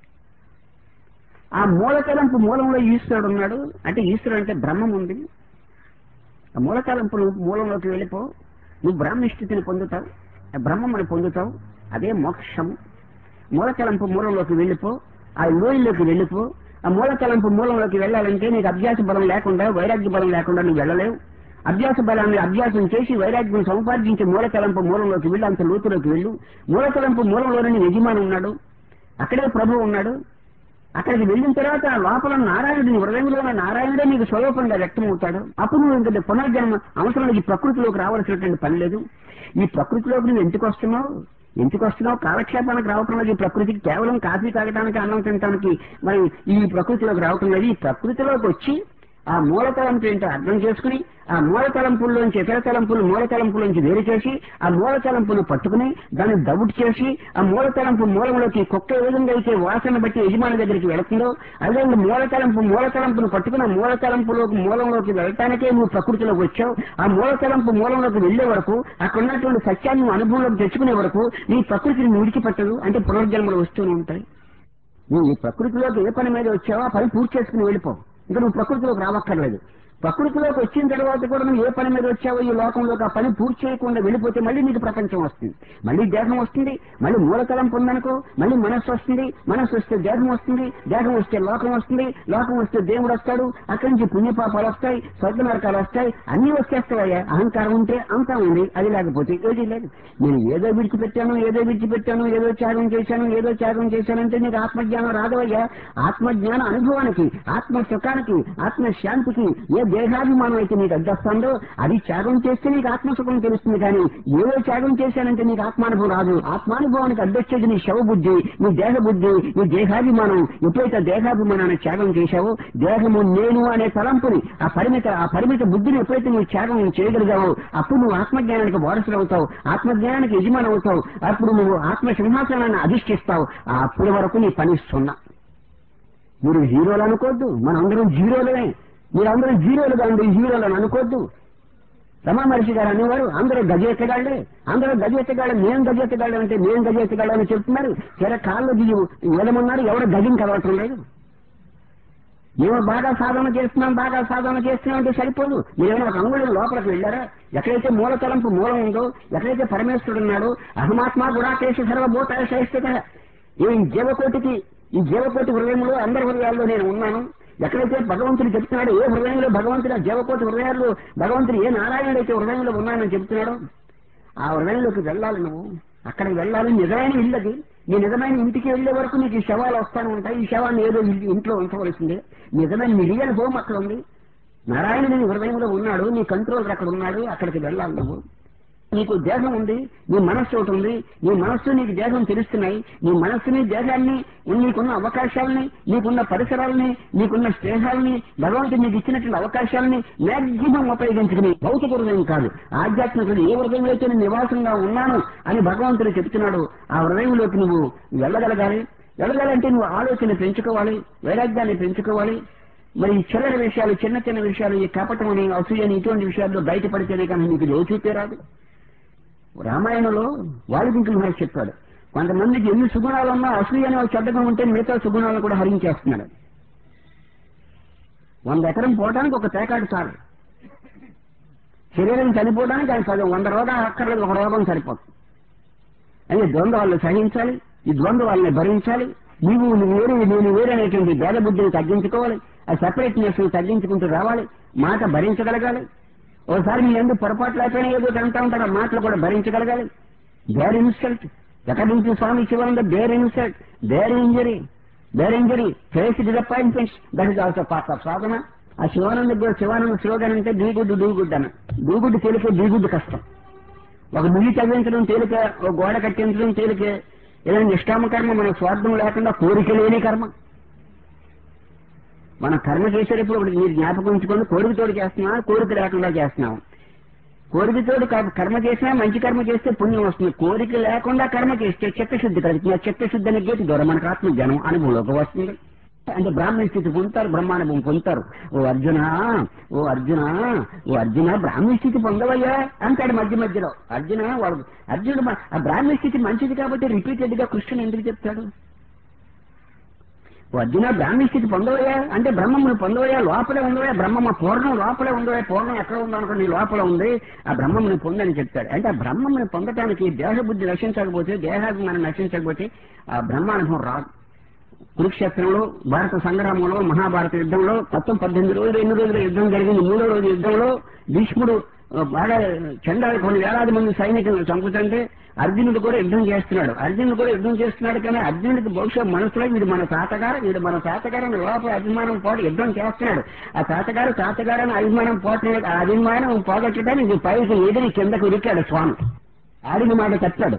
ఆ మూల తలంపు మూలంలో ఈశ్వరుడు ఉన్నాడు అంటే ఈశ్వరుడు అంటే బ్రహ్మం ఉంది ఆ మూల తలంపు నువ్వు మూలంలోకి వెళ్ళిపో నువ్వు బ్రాహ్మణిస్థితిని పొందుతావు ఆ బ్రహ్మముని పొందుతావు అదే మోక్షము మూల తలంపు మూలంలోకి వెళ్ళిపో ఆ లోయల్లోకి వెళ్ళిపో ఆ మూల తలంపు మూలంలోకి వెళ్ళాలంటే నీకు అభ్యాస బలం లేకుండా వైరాగ్య బలం లేకుండా నువ్వు వెళ్ళలేవు అభ్యాస బలాన్ని అభ్యాసం చేసి వైరాగ్యం సంపాదించి మూల తలంపు మూలంలోకి వెళ్ళి అంత లోతులోకి వెళ్ళు మూల తలంపు మూలంలోనే నీ యజమాని ఉన్నాడు అక్కడే ప్రభు ఉన్నాడు అక్కడికి వెళ్ళిన తర్వాత ఆ లోపల నారాయణుడు నీ హృదయంలో ఉన్న నారాయణుడే నీకు స్వరూపంగా వ్యక్తమవుతాడు అప్పుడు నువ్వు ఇంకా పునర్జన్మ అవసరం లేదు ఈ ప్రకృతిలోకి రావాల్సినటువంటి పని లేదు ఈ ప్రకృతిలోకి నువ్వు ఎందుకు వస్తున్నావు ఎందుకు వస్తున్నావు కాలక్షేపానికి రావటం లేదు ఈ ప్రకృతికి కేవలం కాఫీ తాగడానికి అన్నం తినడానికి మరి ఈ ప్రకృతిలోకి రావటం లేదు ఈ ప్రకృతిలోకి వచ్చి ఆ మూల తలంపు ఏంటో అర్థం చేసుకుని ఆ మూల తలంపుల్లోంచి ఇతర తలంపులు మూల తలంపులోంచి వేరు చేసి ఆ మూల తలంపును పట్టుకుని దాన్ని డౌట్ చేసి ఆ మూల తలంపు మూలంలోకి కుక్క ఏ విధంగా అయితే వాసన బట్టి యజమాని దగ్గరికి వెళుతుందో అదే మూల తలంపు మూల తలంపును పట్టుకుని ఆ మూల తలంపులోకి మూలంలోకి వెళ్ళటానికే నువ్వు ప్రకృతిలోకి వచ్చావు ఆ మూల తలంపు మూలంలోకి వెళ్లే వరకు అక్కడ ఉన్నటువంటి సత్యాన్ని నువ్వు అనుభవంలోకి తెచ్చుకునే వరకు నీ ప్రకృతిని నువ్వు విడిచిపెట్టదు అంటే పునర్జన్మలు వస్తూనే ఉంటాయి నువ్వు ఈ ప్రకృతిలోకి ఏ పని మీద వచ్చావో ఆ పని పూర్తి చేసుకుని వెళ్ళిపో ఇంకా నువ్వు ప్రకృతిలోకి రావక్కర్లేదు ప్రకృతిలోకి వచ్చిన తర్వాత కూడా నువ్వు ఏ పని మీద వచ్చావో ఈ లోకంలోకి ఆ పని పూర్తి చేయకుండా వెళ్ళిపోతే మళ్ళీ నీకు ప్రపంచం వస్తుంది మళ్ళీ దేహం వస్తుంది మళ్ళీ మూలతలం పొందనుకో మళ్ళీ మనస్సు వస్తుంది మనస్సు వస్తే దేహం వస్తుంది దేహం వస్తే లోకం వస్తుంది లోకం వస్తే దేవుడు వస్తాడు అక్కడి నుంచి పుణ్యపాపాలు వస్తాయి స్వర్గ నరకాలు వస్తాయి అన్ని వచ్చేస్తాయా అహంకారం ఉంటే అంతా ఉంది అది లేకపోతే ఏది లేదు నేను ఏదో విడిచిపెట్టాను ఏదో విడిచిపెట్టాను ఏదో త్యాగం చేశాను ఏదో త్యాగం చేశానంటే నీకు ఆత్మజ్ఞానం రాదవయ్యా ఆత్మజ్ఞాన అనుభవానికి ఆత్మ సుఖానికి ఆత్మ శాంతికి ఏ దేహాభిమానం అయితే నీకు అడ్డొస్తుందో అది త్యాగం చేస్తే నీకు ఆత్మసుఖం తెలుస్తుంది కానీ ఏదో త్యాగం చేశానంటే నీకు ఆత్మానుభవం రాదు ఆత్మానుభవానికి అడ్డొచ్చేది నీ శవ బుద్ధి నీ దేహ బుద్ధి నీ దేహాభిమానం ఎప్పుడైతే దేహాభిమానాన్ని త్యాగం చేశావో దేహము నేను అనే తలంపుని ఆ పరిమిత ఆ పరిమిత బుద్ధిని ఎప్పుడైతే నువ్వు త్యాగం చేయగలిగావో అప్పుడు నువ్వు ఆత్మజ్ఞానానికి వారసులు అవుతావు ఆత్మజ్ఞానానికి యజమాని అవుతావు అప్పుడు నువ్వు ఆత్మ సింహాసనాన్ని అధిష్ఠిస్తావు అప్పటి వరకు నీ పని సున్నా మీరు హీరోలు అనుకోవద్దు మనందరం జీరోలమే మీరందరూ జీరోలు కాండి హీరోలు అని అనుకోవద్దు రమా మహర్షి గారు అనేవారు అందరూ గజ ఎత్తగాళ్లే అందరూ గజ ఎత్తగాళ్ళే మేము గజ ఎత్తగాళ్ళం అంటే మేము గజ ఎత్తగాళ్ళని చెప్తున్నారు చెర కాళ్ళు దిగి ఏదమన్నారు ఎవరు గజం కలవటం లేదు మేము బాగా సాధన చేస్తున్నాం బాగా సాధన చేస్తున్నాం అంటే సరిపోదు మీరేమైనా ఒక అంగుళం లోపలికి వెళ్ళారా ఎక్కడైతే మూల తలంపు మూలం ఉందో ఎక్కడైతే పరమేశ్వరుడు ఉన్నాడో అహమాత్మ గుణాకేశ సర్వభూత శ్రేష్ఠత ఈ జీవకోటికి ఈ జీవకోటి హృదయంలో అందరి హృదయాల్లో నేను ఉన్నాను ఎక్కడైతే భగవంతుడు చెప్తున్నాడు ఏ హృదయంలో భగవంతుడు ఆ జీవకోటి హృదయాల్లో భగవంతుడు ఏ నారాయణుడు అయితే హృదయంలో ఉన్నానని చెప్తున్నాడో ఆ హృదయంలోకి వెళ్ళాలి నువ్వు అక్కడికి వెళ్ళాలి నిజమైన ఇల్లు అది నీ నిజమైన ఇంటికి వెళ్లే వరకు నీకు ఈ శవాలు వస్తానే ఉంటాయి ఈ శవాన్ని ఏదో ఇల్లు- ఇంట్లో ఉంచవలసిందే నిజమైన నీ రియల్ హోమ్ అక్కడ ఉంది నారాయణుడు నీ హృదయంలో ఉన్నాడు నీ కంట్రోలర్ అక్కడ ఉన్నాడు అక్కడికి వెళ్ళాలి నువ్వు నీకు దేహం ఉంది నీ మనస్సు ఒకటి ఉంది నీ మనస్సు నీకు దేహం తెలుస్తున్నాయి నీ మనస్సుని దేహాన్ని నీకున్న అవకాశాలని నీకున్న పరిసరాలని నీకున్న స్నేహాలని భగవంతుడు నీకు ఇచ్చినటువంటి అవకాశాలని మ్యాక్సిమం ఉపయోగించుకుని భౌతిక హృదయం కాదు ఆధ్యాత్మిక ఏ హృదయంలో అయితే నేను నివాసంగా ఉన్నాను అని భగవంతుడు చెప్తున్నాడు ఆ హృదయంలోకి నువ్వు వెళ్ళగలగాలి వెళ్ళగాలంటే నువ్వు ఆలోచన పెంచుకోవాలి వైరాగ్యాన్ని పెంచుకోవాలి మరి ఈ చిల్లర విషయాలు చిన్న చిన్న విషయాలు ఈ కపటం అని అసూయని ఇటువంటి విషయాల్లో బయటపడితేనే కానీ నీకు లోచూపే రాదు రామాయణంలో వాల్మీకి మహర్షి చెప్పాడు కొంతమందికి ఎన్ని సుగుణాలు ఉన్నా అసూయ అనే ఒక చెడ్డగా ఉంటే మిగతా సుగుణాలను కూడా హరించేస్తున్నాడు వంద ఎకరం పోవడానికి ఒక తేకాడు చాలు శరీరం చనిపోవడానికి ఆయన సగం వంద రోగాలు అక్కర్లేదు ఒక రోగం సరిపోతుంది అయితే ద్వంద్వాలను సహించాలి ఈ ద్వంద్వాలని భరించాలి నీవు నువ్వు వేరు నేను వేరు అనేటువంటి భేద బుద్ధిని తగ్గించుకోవాలి ఆ సెపరేట్నెస్ తగ్గించుకుంటూ రావాలి మాట భరించగలగాలి ఒకసారి మీ ఎందుకు పొరపాటు లేకపోయినా ఏదో అంటా ఉంటాడు ఆ మాటలు కూడా భరించగలగాలి దేర్ ఇన్సల్ట్ ఎక్కడి నుంచి Swami Sivananda there insult there injury there injury face disappointments that is also part of సాధన ఆ శివానంద గు- శివానంద స్లోగన్ అంటే డీగుడ్డు డూగుడ్డు అని డూగుడ్డు తేలికే డీగుడ్డు కష్టం ఒక ముగి తగ్గించడం తేలిక ఒక గోడ కట్టించడం తేలికే ఏదైనా నిష్కామ కర్మ మన స్వార్థం లేకుండా కోరిక లేని కర్మ మనం కర్మ చేసేటప్పుడు ఒకటి మీరు జ్ఞాపకం ఉంచుకొని కోరికతోటి చేస్తున్నాం కోరిక లేకుండా చేస్తున్నాం కోరికతోటి క- కర్మ చేసినా మంచి కర్మ చేస్తే పుణ్యం వస్తుంది కోరిక లేకుండా కర్మ చేస్తే చిత్తశుద్ధి కలుగుతుంది ఆ చిత్తశుద్ధి అనే గేటు ద్వారా మనకు ఆత్మ జనం అనుభవంలోకి వస్తుంది అంటే బ్రాహ్మణ స్థితి పొందుతారు బ్రహ్మానుభవం పొందుతారు ఓ అర్జున ఓ అర్జున ఓ అర్జున బ్రాహ్మణ స్థితి పొందవయ్యా అంటాడు మధ్య మధ్యలో అర్జున వాడు అర్జునుడు మ- ఆ బ్రాహ్మణ స్థితి మంచిది కాబట్టి రిపీటెడ్ గా కృష్ణుని ఎందుకు చెప్తాడు ఓ అర్జున బ్రాహ్మీ స్థితి పొందవయ్యా అంటే బ్రహ్మమును పొందవయ్యా లోపలే ఉండవయ్యా బ్రహ్మమ పూర్ణం లోపలే ఉండవయ్యా పూర్ణం ఎక్కడ ఉందో అనుకో నీ లోపల ఉంది ఆ బ్రహ్మముని పొందని చెప్తాడు అంటే ఆ బ్రహ్మముని పొందటానికి దేహబుద్ధి నశించకపోతే దేహాభిమానం నశించకపోతే ఆ బ్రహ్మానుభవం రాదు కురుక్షేత్రంలో భారత సంగ్రామంలో మహాభారత యుద్ధంలో మొత్తం పద్దెనిమిది రోజులు ఎన్ని రోజులు యుద్ధం జరిగింది మూడో రోజు యుద్ధంలో భీష్ముడు ఆ, బాగా చండాలి కొన్ని వేలాది మంది సైనికులను చంపుతుంటే అర్జునుడు కూడా యుద్ధం చేస్తున్నాడు అర్జునుడు కూడా యుద్ధం చేస్తున్నాడు కానీ అర్జునుడికి బహుశా మనసులో వీడు మన తాతగారు వీడు మన తాతగారు అని లోపల అభిమానం పోటు యుద్ధం చేస్తున్నాడు ఆ తాతగారు తాతగారు అని అభిమానం పోవట్లేదు ఆ అభిమానం పోగొట్టడానికి పైకి ఎదిరి కిందకు ఉరికాడు స్వామి ఆడిన మాట తప్పాడు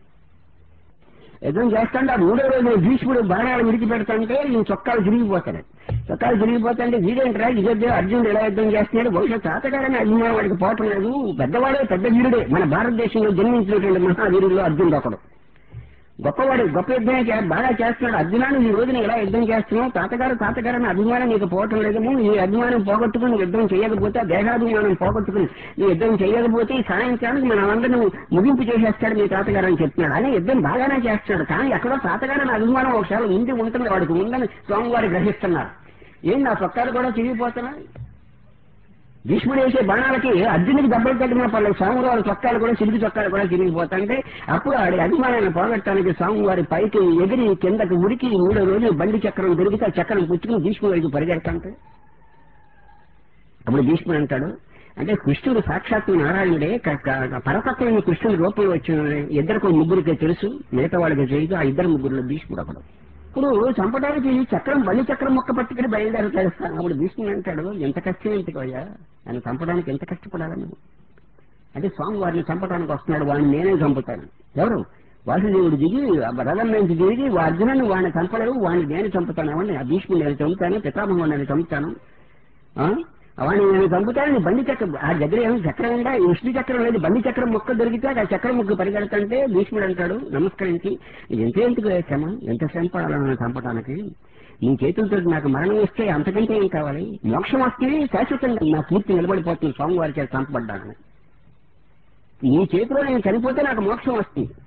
యుద్ధం చేస్తాంటే ఆ మూడో రోజు భీష్ముడు బాణాలు విడిచి పెడతాంటే ఈ చొక్కాలు తిరిగిపోతాడు చొక్కాలు తిరిగిపోతాంటే వీడేంట్రా ఇదే అర్జునుడు ఎలా యుద్ధం చేస్తున్నాడు బహుశా తాతగారని అభిమానం వాడికి పోవటం లేదు పెద్దవాడే పెద్ద వీరుడే మన భారతదేశంలో జన్మించినటువంటి మహావీరుల్లో అర్జునుడు ఒకడు గొప్పవాడు గొప్ప యుద్ధమే చే- బాగా చేస్తున్నాడు అర్జునాన్ని ఈ రోజున ఎలా యుద్ధం చేస్తున్నావు తాతగారు తాతగారు అని అభిమానం నీకు పోవటం లేదేమో ఈ అభిమానం పోగొట్టుకుని యుద్ధం చేయకపోతే ఆ దేహాభిమానం పోగొట్టుకుని నీ యుద్ధం చేయకపోతే ఈ సాయంత్రానికి మన అందరిని ముగింపు చేసేస్తాడు మీ తాతగారు అని చెప్తున్నాడు అని యుద్ధం బాగానే చేస్తున్నాడు కానీ ఎక్కడో తాతగారు అని అభిమానం ఒకసారి ఉండి ఉంటుంది వాడికి ఉందని స్వామివారు గ్రహిస్తున్నారు ఏం నా చొక్కాలు కూడా చిరిగిపోతున్నాయి భీష్ముడు వేసే బాణాలకి అర్జునుడికి దెబ్బలు తగ్గిన పర్లేదు స్వామివారి చొక్కాలు కూడా చిరిగి చొక్కాలు కూడా చిరిగిపోతుంటే అప్పుడు ఆడి అభిమానాన్ని పోగొట్టడానికి స్వామివారి పైకి ఎగిరి కిందకి ఉరికి మూడో రోజు బండి చక్రం దొరికితే ఆ చక్రం పుచ్చుకుని భీష్ముడు వైపు పరిగెడతాంటే అప్పుడు భీష్ముడు అంటాడు అంటే కృష్ణుడు సాక్షాత్తు నారాయణుడే క- క- పరతత్వం కృష్ణుడి రూపంలో వచ్చిన ఇద్దరికి ముగ్గురికి తెలుసు మిగతా వాళ్ళకి తెలియదు ఆ ఇద్దరు ముగ్గురులో భీష్ముడు ఒకడు ఇప్పుడు చంపడానికి చక్రం బలి చక్రం మొక్క పట్టుకుని బయలుదేరుతాడు అప్పుడు భీష్ముడు అంటాడు ఎంత కష్టం ఏంటి అయ్యా ఆయన చంపడానికి ఎంత కష్టపడాలని నువ్వు? అంటే స్వామి వారిని చంపడానికి వస్తున్నాడు వాడిని నేనే చంపుతాను ఎవరు వాసుదేవుడు దిగి ఆ రథం నుంచి దిగి వా అర్జునుని వాడిని చంపలేవు వాడిని నేను చంపుతాను ఏమండి ఆ భీష్ముడు నేను చంపుతాను పితామహుడు నేను చంపుతాను ఆ? వాడిని నేను చంపుతాను నీ బండి చక్రం ఆ దగ్గర ఏమి చక్రం ఉందా ఈ విష్ణు చక్రం లేదు బండి చక్రం మొక్క దొరికితే ఆ చక్రం ముగ్గు పరిగెడతంటే భీష్ముడు అంటాడు నమస్కరించి ఎంత ఎందుకు శ్రమ ఎంత శ్రమ పడాలి నన్ను చంపడానికి నీ చేతులతో నాకు మరణం వస్తే అంతకంటే ఏం కావాలి మోక్షం వస్తే శాశ్వతంగా నా కీర్తి నిలబడిపోతుంది స్వామివారి చేత చంపబడ్డాను నీ చేతిలో నేను చనిపోతే నాకు మోక్షం వస్తుంది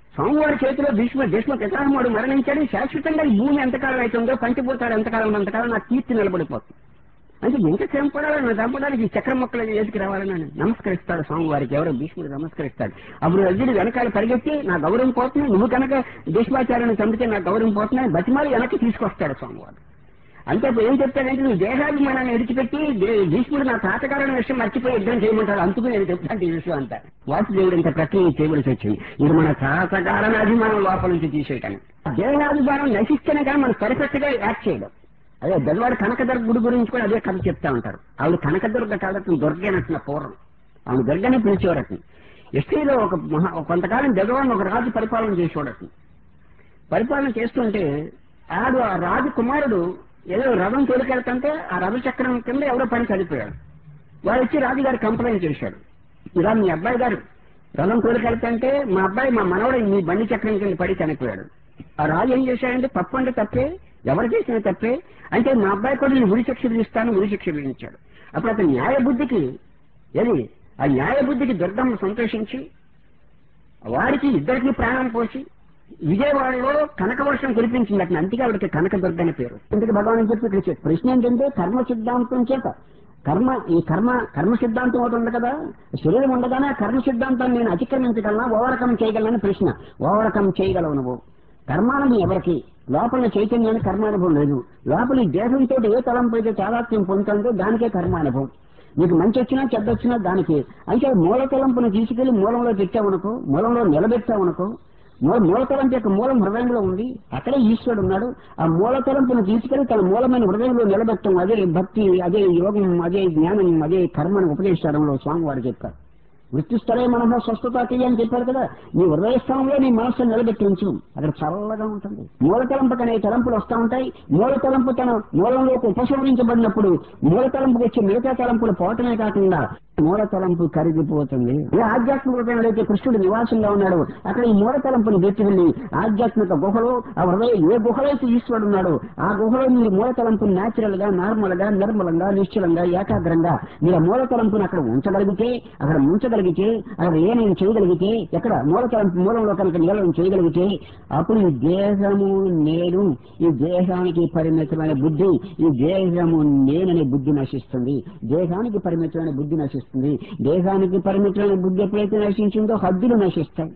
స్వామివారి చేతిలో భీష్మ భీష్మ పితామహుడు మరణించాడు శాశ్వతంగా ఈ భూమి ఎంతకాలం అవుతుందో పంచిపోతాడు ఎంతకాలం అంతకాలం నా కీర్తి నిలబడిపోతుంది అంటే ఎంత చంపడాలని నా చంపడానికి ఈ చక్రం మొక్కలు ఏదికి రావాలని ఆయన నమస్కరిస్తాడు స్వామివారికి ఎవరో భీష్ముడు నమస్కరిస్తాడు అప్పుడు అర్జునుడు వెనకాల పరిగెత్తి నా గౌరవం పోతుంది నువ్వు కనుక భీష్మాచార్యని చంపితే నా గౌరవం పోతుందని బతిమాలి వెనక్కి తీసుకొస్తాడు స్వామివారు అంటే అప్పుడు ఏం చెప్తాడంటే నువ్వు దేహాభిమానాన్ని విడిచిపెట్టి దే- భీష్ముడు నా తాతగారని విషయం మర్చిపోయి యుద్ధం చేయమంటాడు అందుకు నేను చెప్తాను ఈ విషయం అంతా వాసుదేవుడు ఇంత ప్రక్రియ చేయవలసి వచ్చింది ఇది మన తాతగారని అభిమానం లోపల నుంచి తీసేయటానికి దేహాభిమానం నశిస్తేనే కానీ మనం పర్ఫెక్ట్ గా యాక్ట్ చేయడం అదే బెల్వాడు కనకదుర్గ గుడి గురించి కూడా అదే కథ చెప్తా ఉంటారు ఆవిడ కనకదుర్గ కాదటం దుర్గేనట్టిన పూర్వం ఆమె దుర్గనే పిలిచేవారట ఎస్టీలో ఒక మహా కొంతకాలం జగవాన్ ఒక రాజు పరిపాలన చేసేవాడట పరిపాలన చేస్తుంటే ఆడు ఆ రాజు కుమారుడు ఏదో రథం తోలికెళ్తుంటే ఆ రథ చక్రం కింద ఎవరో పని చనిపోయాడు వాడు వచ్చి రాజుగారు కంప్లైంట్ చేశాడు ఇలా మీ అబ్బాయి గారు రథం తోలికెళ్తుంటే మా అబ్బాయి మా మనవడు మీ బండి చక్రం కింద పడి చనిపోయాడు ఆ రాజు ఏం చేశాడంటే తప్పు అంటే తప్పే ఎవరు చేసిన తప్పే అంటే మా అబ్బాయి కూడా నేను ఉరి శిక్ష విధిస్తాను ఉరి శిక్ష విధించాడు అప్పుడు అతని న్యాయ బుద్ధికి ఏది ఆ న్యాయ బుద్ధికి దుర్గమ్మ సంతోషించి వారికి ఇద్దరికి ప్రాణం పోసి విజయవాడలో కనక వర్షం కురిపించింది అట్లా అందుకే ఆవిడకి కనక దుర్గ అని పేరు ఇందుకు భగవాన్ చెప్పి ఇక్కడ చెప్పు. ప్రశ్న ఏంటంటే కర్మ సిద్ధాంతం చేత కర్మ ఈ కర్మ కర్మ సిద్ధాంతం ఒకటి ఉంది కదా శరీరం ఉండగానే ఆ కర్మ సిద్ధాంతాన్ని నేను అతిక్రమించగలనా ఓవరకం చేయగలనని ప్రశ్న ఓవరకం చేయగలవు నువ్వు కర్మానుభవం ఎవరికి లోపల చైతన్యానికి కర్మానుభవం లేదు లోపల ఈ దేహంతో ఏ తలంపు అయితే చాలాత్యం పొందుతుందో దానికే కర్మానుభవం నీకు మంచి వచ్చినా చెడ్డ వచ్చినా దానికి అయితే మూల తలంపును తీసుకెళ్లి మూలంలో పెట్టావనుకో మూలంలో నిలబెట్టావనుకో మూల మూలతలంపు యొక్క మూలం హృదయంలో ఉంది అక్కడే ఈశ్వరుడు ఉన్నాడు ఆ మూలతలంపును తీసుకెళ్లి తన మూలమైన హృదయంలో నిలబెట్టడం అదే భక్తి అదే యోగం అదే జ్ఞానం అదే కర్మను ఉపదేశించడంలో స్వామి వారు చెప్పారు వృత్తిస్థలే మనహ స్వస్థతాకి అని చెప్పారు కదా నీ హృదయ స్థానంలో నీ మనస్సును నిలబెట్టి ఉంచు అక్కడ చల్లగా ఉంటుంది మూల తలంపుకు అనే తలంపులు వస్తూ ఉంటాయి మూల తలంపు తన మూలంలోకి ఉపసంహరించబడినప్పుడు మూల తలంపుకి వచ్చే మిగతా తలంపులు పోవటమే కాకుండా మూల తలంపు కరిగిపోతుంది ఏ ఆధ్యాత్మిక అయితే కృష్ణుడు నివాసంగా ఉన్నాడు అక్కడ ఈ మూల తలంపుని వెళ్ళి ఆధ్యాత్మిక గుహలో ఆ హృదయ ఏ గుహలో అయితే ఈశ్వరుడు ఉన్నాడో ఆ గుహలో మీరు మూల తలంపుని న్యాచురల్ గా నార్మల్ గా నిర్మలంగా నిశ్చలంగా ఏకాగ్రంగా మీరు ఆ మూల తలంపుని అక్కడ ఉంచగలిగితే అక్కడ ఉంచగలిగితే అక్కడ ఏ నేను చేయగలిగితే ఎక్కడ మూల తలంపు మూలంలో కనుక నిలవం చేయగలిగితే అప్పుడు ఈ దేహము నేను ఈ దేహానికి పరిమితమైన బుద్ధి ఈ దేహము నేననే బుద్ధి నశిస్తుంది దేహానికి పరిమితమైన బుద్ధి నశిస్తుంది దేహానికి పరిమితమైన బుద్ధి ఎప్పుడైతే నశించిందో హద్దులు నశిస్తాయి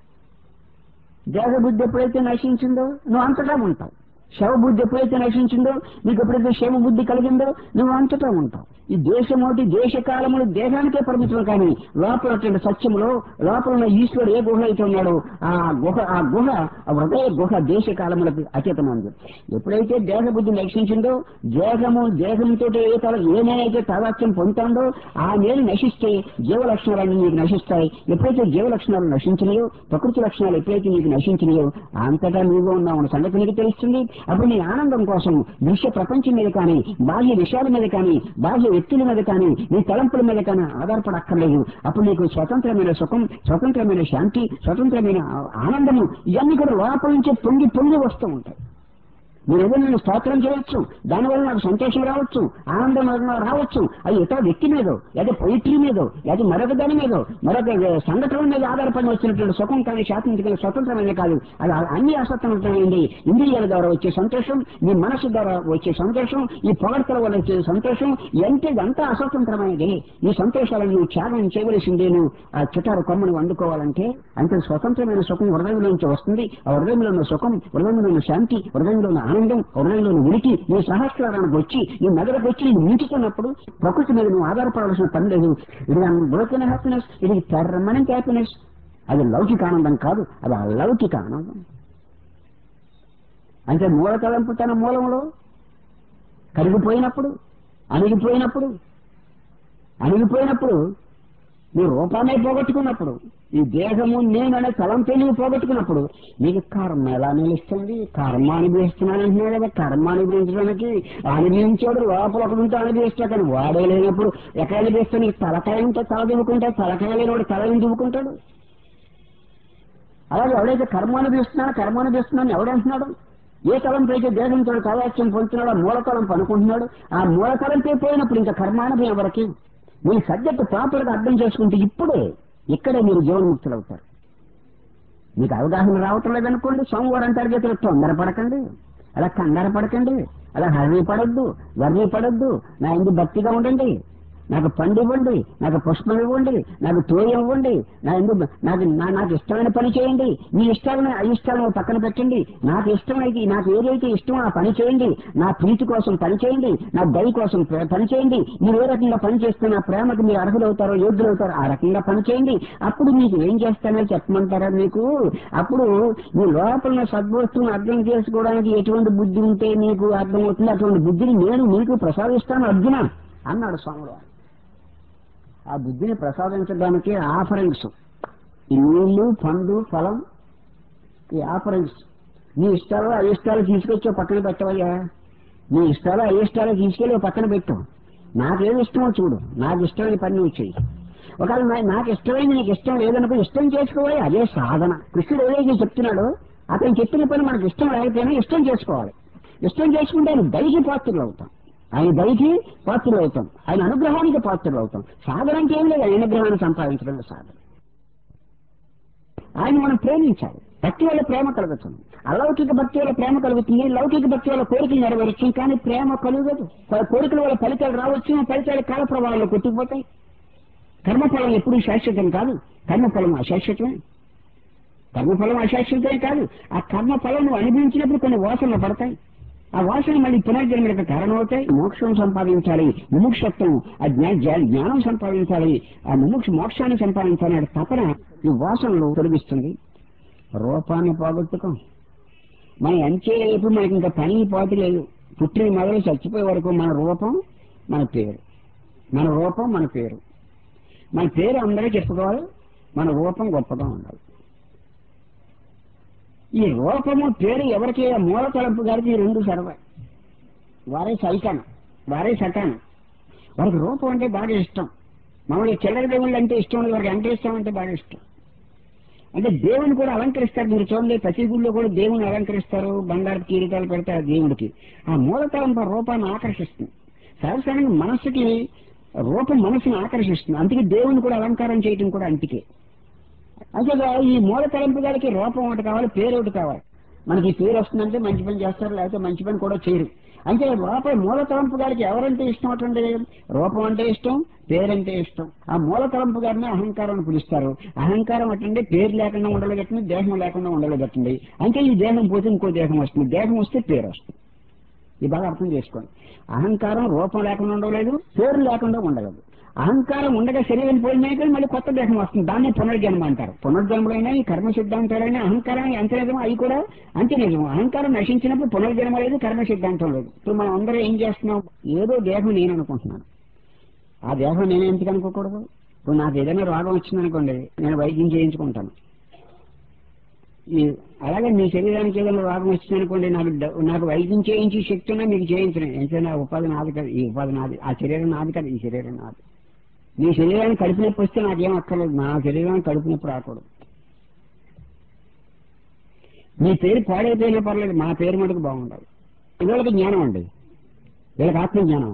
దేహ బుద్ధి ఎప్పుడైతే నశించిందో నువ్వు అంతటా ఉంటావు శవ బుద్ధి ఎప్పుడైతే నశించిందో నీకు ఎప్పుడైతే శవ బుద్ధి కలిగిందో నువ్వు అంతటా ఉంటావు ఈ దేశమోటి దేశ కాలములు దేహానికే పరిమితం కానీ లోపల ఉన్నటువంటి సత్యములో లోపల ఉన్న ఈశ్వరుడు ఏ గుహ అయితే ఉన్నాడో ఆ గుహ ఆ గుహ ఆ హృదయ గుహ దేశ కాలములకు అచేతమైంది ఎప్పుడైతే దేహ బుద్ధి నశించిందో దేహము దేహంతో ఏ తల ఏ నేనైతే తాదాత్యం పొందుతాడో ఆ నేను నశిస్తే జీవ లక్షణాలన్నీ నీకు నశిస్తాయి ఎప్పుడైతే జీవ లక్షణాలు నశించినాయో ప్రకృతి లక్షణాలు ఎప్పుడైతే నీకు నశించినాయో అంతటా నీవు ఉన్నావు అన్న సంగతి నీకు తెలుస్తుంది అప్పుడు నీ ఆనందం కోసం దృశ్య ప్రపంచం మీద కానీ బాహ్య విషయాల మీద కానీ బాహ్య వ్యక్తుల మీద కానీ నీ తలంపుల మీద కానీ ఆధారపడక్కర్లేదు అప్పుడు నీకు స్వతంత్రమైన సుఖం స్వతంత్రమైన శాంతి స్వతంత్రమైన ఆ- ఆనందము ఇవన్నీ కూడా లోపల నుంచే పొంగి పొంగి వస్తూ ఉంటాయి మీరు ఏదో నేను స్తోత్రం చేయొచ్చు దానివల్ల నాకు సంతోషం రావచ్చు ఆనందం రావచ్చు అది ఇతర వ్యక్తి మీదో లేదా పొయిట్రీ మీదో లేదా మరొక దాని మీదో మరొక సంఘటన మీద ఆధారపడి వచ్చినటువంటి సుఖం కానీ శాసించగల స్వతంత్రమైన కాదు అది అన్ని అస్వతంత్రమైంది ఇంద్రియాల ద్వారా వచ్చే సంతోషం మీ మనసు ద్వారా వచ్చే సంతోషం ఈ పొగడ్తల వల్ల వచ్చే సంతోషం ఎంత ఇదంతా అస్వతంత్రమైనది ఈ సంతోషాలను నువ్వు త్యాగం చేయవలసిందే నువ్వు ఆ చుట్టారు కొమ్మను అందుకోవాలంటే అంత స్వతంత్రమైన సుఖం హృదయంలో నుంచి వస్తుంది ఆ హృదయంలో ఉన్న సుఖం హృదయంలో ఉన్న శాంతి హృదయంలో ఉన్న ఆనందం హృదయంలో ఉన్న ఉనికి నీ సహస్రానికి వచ్చి నీ మెదడుకు వచ్చి నేను మించుతున్నప్పుడు ప్రకృతి మీద నువ్వు ఆధారపడవలసిన పని లేదు ఇది బ్రోకెన్ హ్యాపీనెస్ ఇది పర్మనెంట్ హ్యాపీనెస్ అది లౌకిక ఆనందం కాదు అది అలౌకిక ఆనందం అంటే మూల తలంపు తన మూలంలో కరిగిపోయినప్పుడు అణిగిపోయినప్పుడు అణిగిపోయినప్పుడు నీ రూపాన్ని పోగొట్టుకున్నప్పుడు ఈ దేహము నేను అనే తలంపై నువ్వు పోగొట్టుకున్నప్పుడు నీకు కర్మ ఎలా నిలుస్తుంది కర్మ అనుభవిస్తున్నాను అంటున్నావు కదా కర్మ అనుభవించడానికి అనుభవించాడు లోపల ఒకటి ఉంటే అనుభవిస్తా కానీ వాడే లేనప్పుడు ఎక్కడ అనుభవిస్తా నీకు తలకాయ ఉంటే తల దువ్వుకుంటా తలకాయ లేనివాడు తల ఏం దువ్వుకుంటాడు అలాగే ఎవడైతే కర్మ అనుభవిస్తున్నాడో కర్మ అనుభవిస్తున్నాను ఎవడంటున్నాడు ఏ తలంపు అయితే దేహంతో కవాచ్యం పొందుతున్నాడో ఆ మూల తలంపు అనుకుంటున్నాడు ఆ మూల తలంపే పోయినప్పుడు ఇంకా కర్మానుభవం ఎవరికి మీరు సబ్జెక్ట్ ప్రాపర్ గా అర్థం చేసుకుంటే ఇప్పుడే ఇక్కడే మీరు జీవన్ముక్తులు అవుతారు మీకు అవగాహన రావటం లేదనుకోండి సోమవారం తరగతిలో తొందరపడకండి అలా కంగారు పడకండి అలా హరి పడొద్దు వర్రి పడొద్దు నా ఇందు భక్తిగా ఉండండి నాకు పండు ఇవ్వండి నాకు పుష్పం ఇవ్వండి నాకు తోయం ఇవ్వండి నా ఎందు నాకు నా- నాకు ఇష్టమైన పని చేయండి మీ ఇష్టాలను అయిష్టాలను పక్కన పెట్టండి నాకు ఇష్టమైతే నాకు ఏదైతే ఇష్టమో ఆ పని చేయండి నా ప్రీతి కోసం పని చేయండి నా దయ కోసం ప్ర- పని చేయండి మీరు ఏ రకంగా పని చేస్తే నా ప్రేమకు మీరు అర్హులవుతారో యోగ్యులవుతారో ఆ రకంగా పని చేయండి అప్పుడు మీకు ఏం చేస్తానో చెప్పమంటారా మీకు అప్పుడు మీ లోపల ఉన్న సద్వస్తువును అర్థం చేసుకోవడానికి ఎటువంటి బుద్ధి ఉంటే మీకు అర్థమవుతుంది అటువంటి బుద్ధిని నేను మీకు ప్రసాదిస్తాను అర్జున అన్నాడు స్వాముడు వారు. ఆ బుద్ధిని ప్రసాదించడానికి ఆఫరింగ్స్ ఈ నీళ్లు పండు ఫలం ఈ ఆఫరింగ్స్ నీ ఇష్టాలు అయిష్టాలు తీసుకొచ్చి ఓ పక్కన పెట్టవయ్యా నీ ఇష్టాలు అయిష్టాలు తీసుకెళ్ళి ఓ పక్కన పెట్టు నాకేమి ఇష్టమో చూడు నాకు ఇష్టమైన పని నువ్వు చెయ్యి ఒకవేళ నా- నాకు ఇష్టమైంది నీకు ఇష్టం లేదనుకో ఇష్టం చేసుకోవాలి అదే సాధన కృష్ణుడు ఏదైతే చెప్తున్నాడో అతను చెప్పిన పని మనకు ఇష్టం లేకపోయినా ఇష్టం చేసుకోవాలి ఇష్టం చేసుకుంటే ఆయన దయకి పాత్రలు అవుతాం ఆయన దయకి పాత్రలు అవుతాం ఆయన అనుగ్రహానికి పాత్రలు అవుతాం సాధన అంటే ఏం లేదు ఆయన అనుగ్రహాన్ని సంపాదించడం సాధన ఆయన మనం ప్రేమించాలి భక్తి వల్ల ప్రేమ కలుగుతుంది అలౌకిక భక్తి వల్ల ప్రేమ కలుగుతుంది లౌకిక భక్తి వల్ల కోరికలు నెరవేరచ్చు కానీ ప్రేమ కలుగదు కో- కోరికల వల్ల ఫలితాలు రావచ్చు ఆ ఫలితాలు కాల ప్రభావాల్లో కొట్టుకుపోతాయి కర్మఫలం ఎప్పుడూ శాశ్వతం కాదు కర్మఫలం అశాశ్వతమే కర్మఫలం అశాశ్వతమే కాదు ఆ కర్మఫలం నువ్వు అనుభవించినప్పుడు కొన్ని వాసనలు పడతాయి ఆ వాసన మళ్ళీ పునర్జన్మలకు కారణం అవుతాయి మోక్షం సంపాదించాలి ముముక్షత్వం ఆ జ్ఞా- జ్ఞా- జ్ఞానం సంపాదించాలి ఆ ముముక్ష మోక్షాన్ని సంపాదించాలి అనే తపన ఈ వాసనలు తొలగిస్తుంది రూపాన్ని పోగొట్టుకో మన ఎంచే రేపు మనకి ఇంకా పని పాటు లేదు పుట్టిన మొదలు చచ్చిపోయే వరకు మన రూపం మన పేరు మన రూపం మన పేరు మన పేరు అందరూ చెప్పుకోవాలి మన రూపం గొప్పగా ఉండాలి ఈ రూపము పేరు ఎవరికి మూల తలంపు గారికి ఈ రెండు సర్వ వారే సైతాను వారే సటాను వారికి రూపం అంటే బాగా ఇష్టం మామూలుగా చిల్లర దేవుళ్ళు అంటే ఇష్టం ఉండదు వారికి అంటే ఇష్టం అంటే బాగా ఇష్టం అంటే దేవుని కూడా అలంకరిస్తారు మీరు చూడండి ప్రతి గుళ్ళో కూడా దేవుని అలంకరిస్తారు బంగారు కీరితాలు పెడతారు దేవుడికి ఆ మూలతలంప రూపాన్ని ఆకర్షిస్తుంది సర్వసాధారణంగా మనస్సుకి రూపం మనసుని ఆకర్షిస్తుంది అందుకే దేవుని కూడా అలంకారం చేయటం కూడా అంతికే అంతేగా ఈ మూల తలంపు గారికి రూపం ఒకటి కావాలి పేరు ఒకటి కావాలి మనకి ఈ పేరు వస్తుందంటే మంచి పని చేస్తారు లేకపోతే మంచి పని కూడా చేయరు అంటే లోపల మూల తలంపు గారికి ఎవరంటే ఇష్టం అటువంటి రూపం అంటే ఇష్టం పేరంటే ఇష్టం ఆ మూల తలంపు గారిని అహంకారం అని పిలుస్తారు అహంకారం అటండి పేరు లేకుండా ఉండలేగట్టండి దేహం లేకుండా ఉండలేగట్టండి అంటే ఈ దేహం పోతే ఇంకో దేహం వస్తుంది దేహం వస్తే పేరు వస్తుంది ఇది బాగా అర్థం చేసుకోండి అహంకారం రూపం లేకుండా ఉండలేదు పేరు లేకుండా ఉండలేదు అహంకారం ఉండగా శరీరం పోయినాక మళ్ళీ కొత్త దేహం వస్తుంది దాన్ని పునర్జన్మ అంటారు పునర్జన్మలైనా ఈ కర్మ సిద్ధాంతాలైనా అహంకారాన్ని అంత నిజం అవి కూడా అంతే నిజం అహంకారం నశించినప్పుడు పునర్జన్మ లేదు కర్మ సిద్ధాంతం లేదు ఇప్పుడు మనం అందరూ ఏం చేస్తున్నాం ఏదో దేహం నేను అనుకుంటున్నాను ఆ దేహం నేను ఎందుకు అనుకోకూడదు ఇప్పుడు నాకు ఏదైనా రోగం వచ్చిందనుకోండి నేను వైద్యం చేయించుకుంటాను ఈ అలాగే మీ శరీరానికి ఏదైనా రోగం వచ్చిందనుకోండి నాకు డ- నాకు వైద్యం చేయించి శక్తి ఉన్నా మీకు చేయించను ఎంతైనా ఉపాధి నాది కాదు ఈ ఉపాధి నాది ఆ శరీరం నాది కాదు ఈ శరీరం నాది మీ శరీరానికి కడుపు నొప్పి వస్తే నాకేం అక్కర్లేదు నా శరీరానికి కడుపు నొప్పి రాకూడదు మీ పేరు పాడైపోయినా పర్లేదు మా పేరు మటుకు బాగుండాలి వీళ్ళకి జ్ఞానం అండి వీళ్ళకి ఆత్మ జ్ఞానం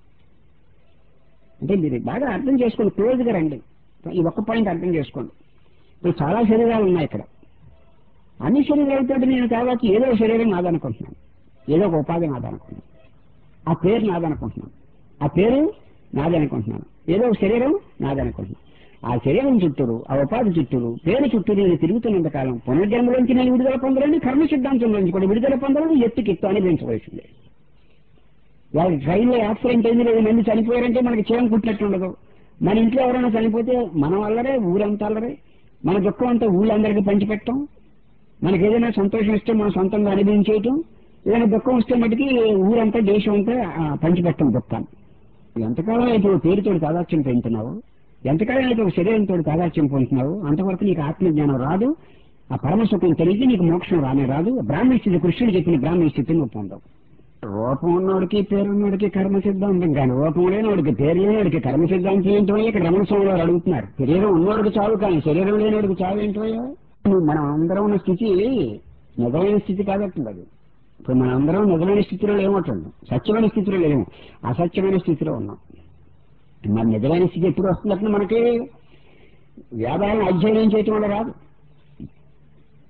అంటే మీరు బాగా అర్థం చేసుకోండి క్లోజ్గా రండి ఈ ఒక్క పాయింట్ అర్థం చేసుకోండి ఇప్పుడు చాలా శరీరాలు ఉన్నాయి ఇక్కడ అన్ని శరీరాలతో నేను కాబట్టి ఏదో ఒక శరీరం నాదనుకుంటున్నాను ఏదో ఒక ఉపాధి నాదనుకుంటున్నాను ఆ పేరు నాదనుకుంటున్నాను ఆ పేరు నాదనుకుంటున్నాను ఏదో ఒక శరీరం నాదనుకుంటున్నాను ఆ శరీరం చుట్టూరు ఆ ఉపాధి చుట్టూరు పేరు చుట్టూరు నేను తిరుగుతున్నంత కాలం పునర్జన్మలోంచి నేను విడుదల పొందలేని కర్మ సిద్ధాంతంలోంచి కూడా విడుదల పొందాలని ఎత్తుకెత్తు అనుభవించవలసిందే వాళ్ళ ట్రైన్లో యాక్సిడెంట్ అయింది లేదు మంది చనిపోయారంటే మనకి చేయం కుట్టినట్టు ఉండదు మన ఇంట్లో ఎవరైనా చనిపోతే మన వల్లరే ఊరంతా అల్లరే మన దుఃఖం అంతా ఊళ్ళందరికీ పంచిపెట్టం మనకి ఏదైనా సంతోషం ఇస్తే మనం సొంతంగా అనుభవించేయటం ఏదైనా దుఃఖం వస్తే మటుకి ఊరంతా దేశం అంతా ఆ, పంచిపెట్టం దుఃఖాన్ని ఎంతకాలం అయితే ఓ పేరుతో తాదాత్యం పెంచుతున్నావు ఎంతకాలం అయితే ఒక శరీరంతో తాదాత్యం పొందుతున్నావు అంతవరకు నీకు ఆత్మజ్ఞానం రాదు ఆ పరమసుఖం తెలిసి నీకు మోక్షం రానే రాదు బ్రాహ్మణ స్థితి కృష్ణుడు చెప్పిన బ్రాహ్మణ స్థితిని నువ్వు పొందవు రూపం ఉన్నోడికి పేరు ఉన్నోడికి కర్మ సిద్ధాంతం కానీ రూపం లేనివాడికి పేరు లేనివాడికి కర్మ సిద్ధాంతం ఏంటో ఇక్కడ రమణ స్వామి వారు అడుగుతున్నారు శరీరం ఉన్నోడికి చావు కానీ శరీరం లేనివాడికి చావు ఏంటో నువ్వు మనం అందరం ఉన్న స్థితి నిజమైన స్థితి కాబట్టుంది అది ఇప్పుడు మనం అందరం నిజమైన స్థితిలో లేమవుతుంది సత్యమైన స్థితిలో లేము అసత్యమైన స్థితిలో ఉన్నాం మరి నిజమైన స్థితి ఎప్పుడు వస్తున్నట్టు మనకి వేదాలను అధ్యయనం చేయటం వల్ల రాదు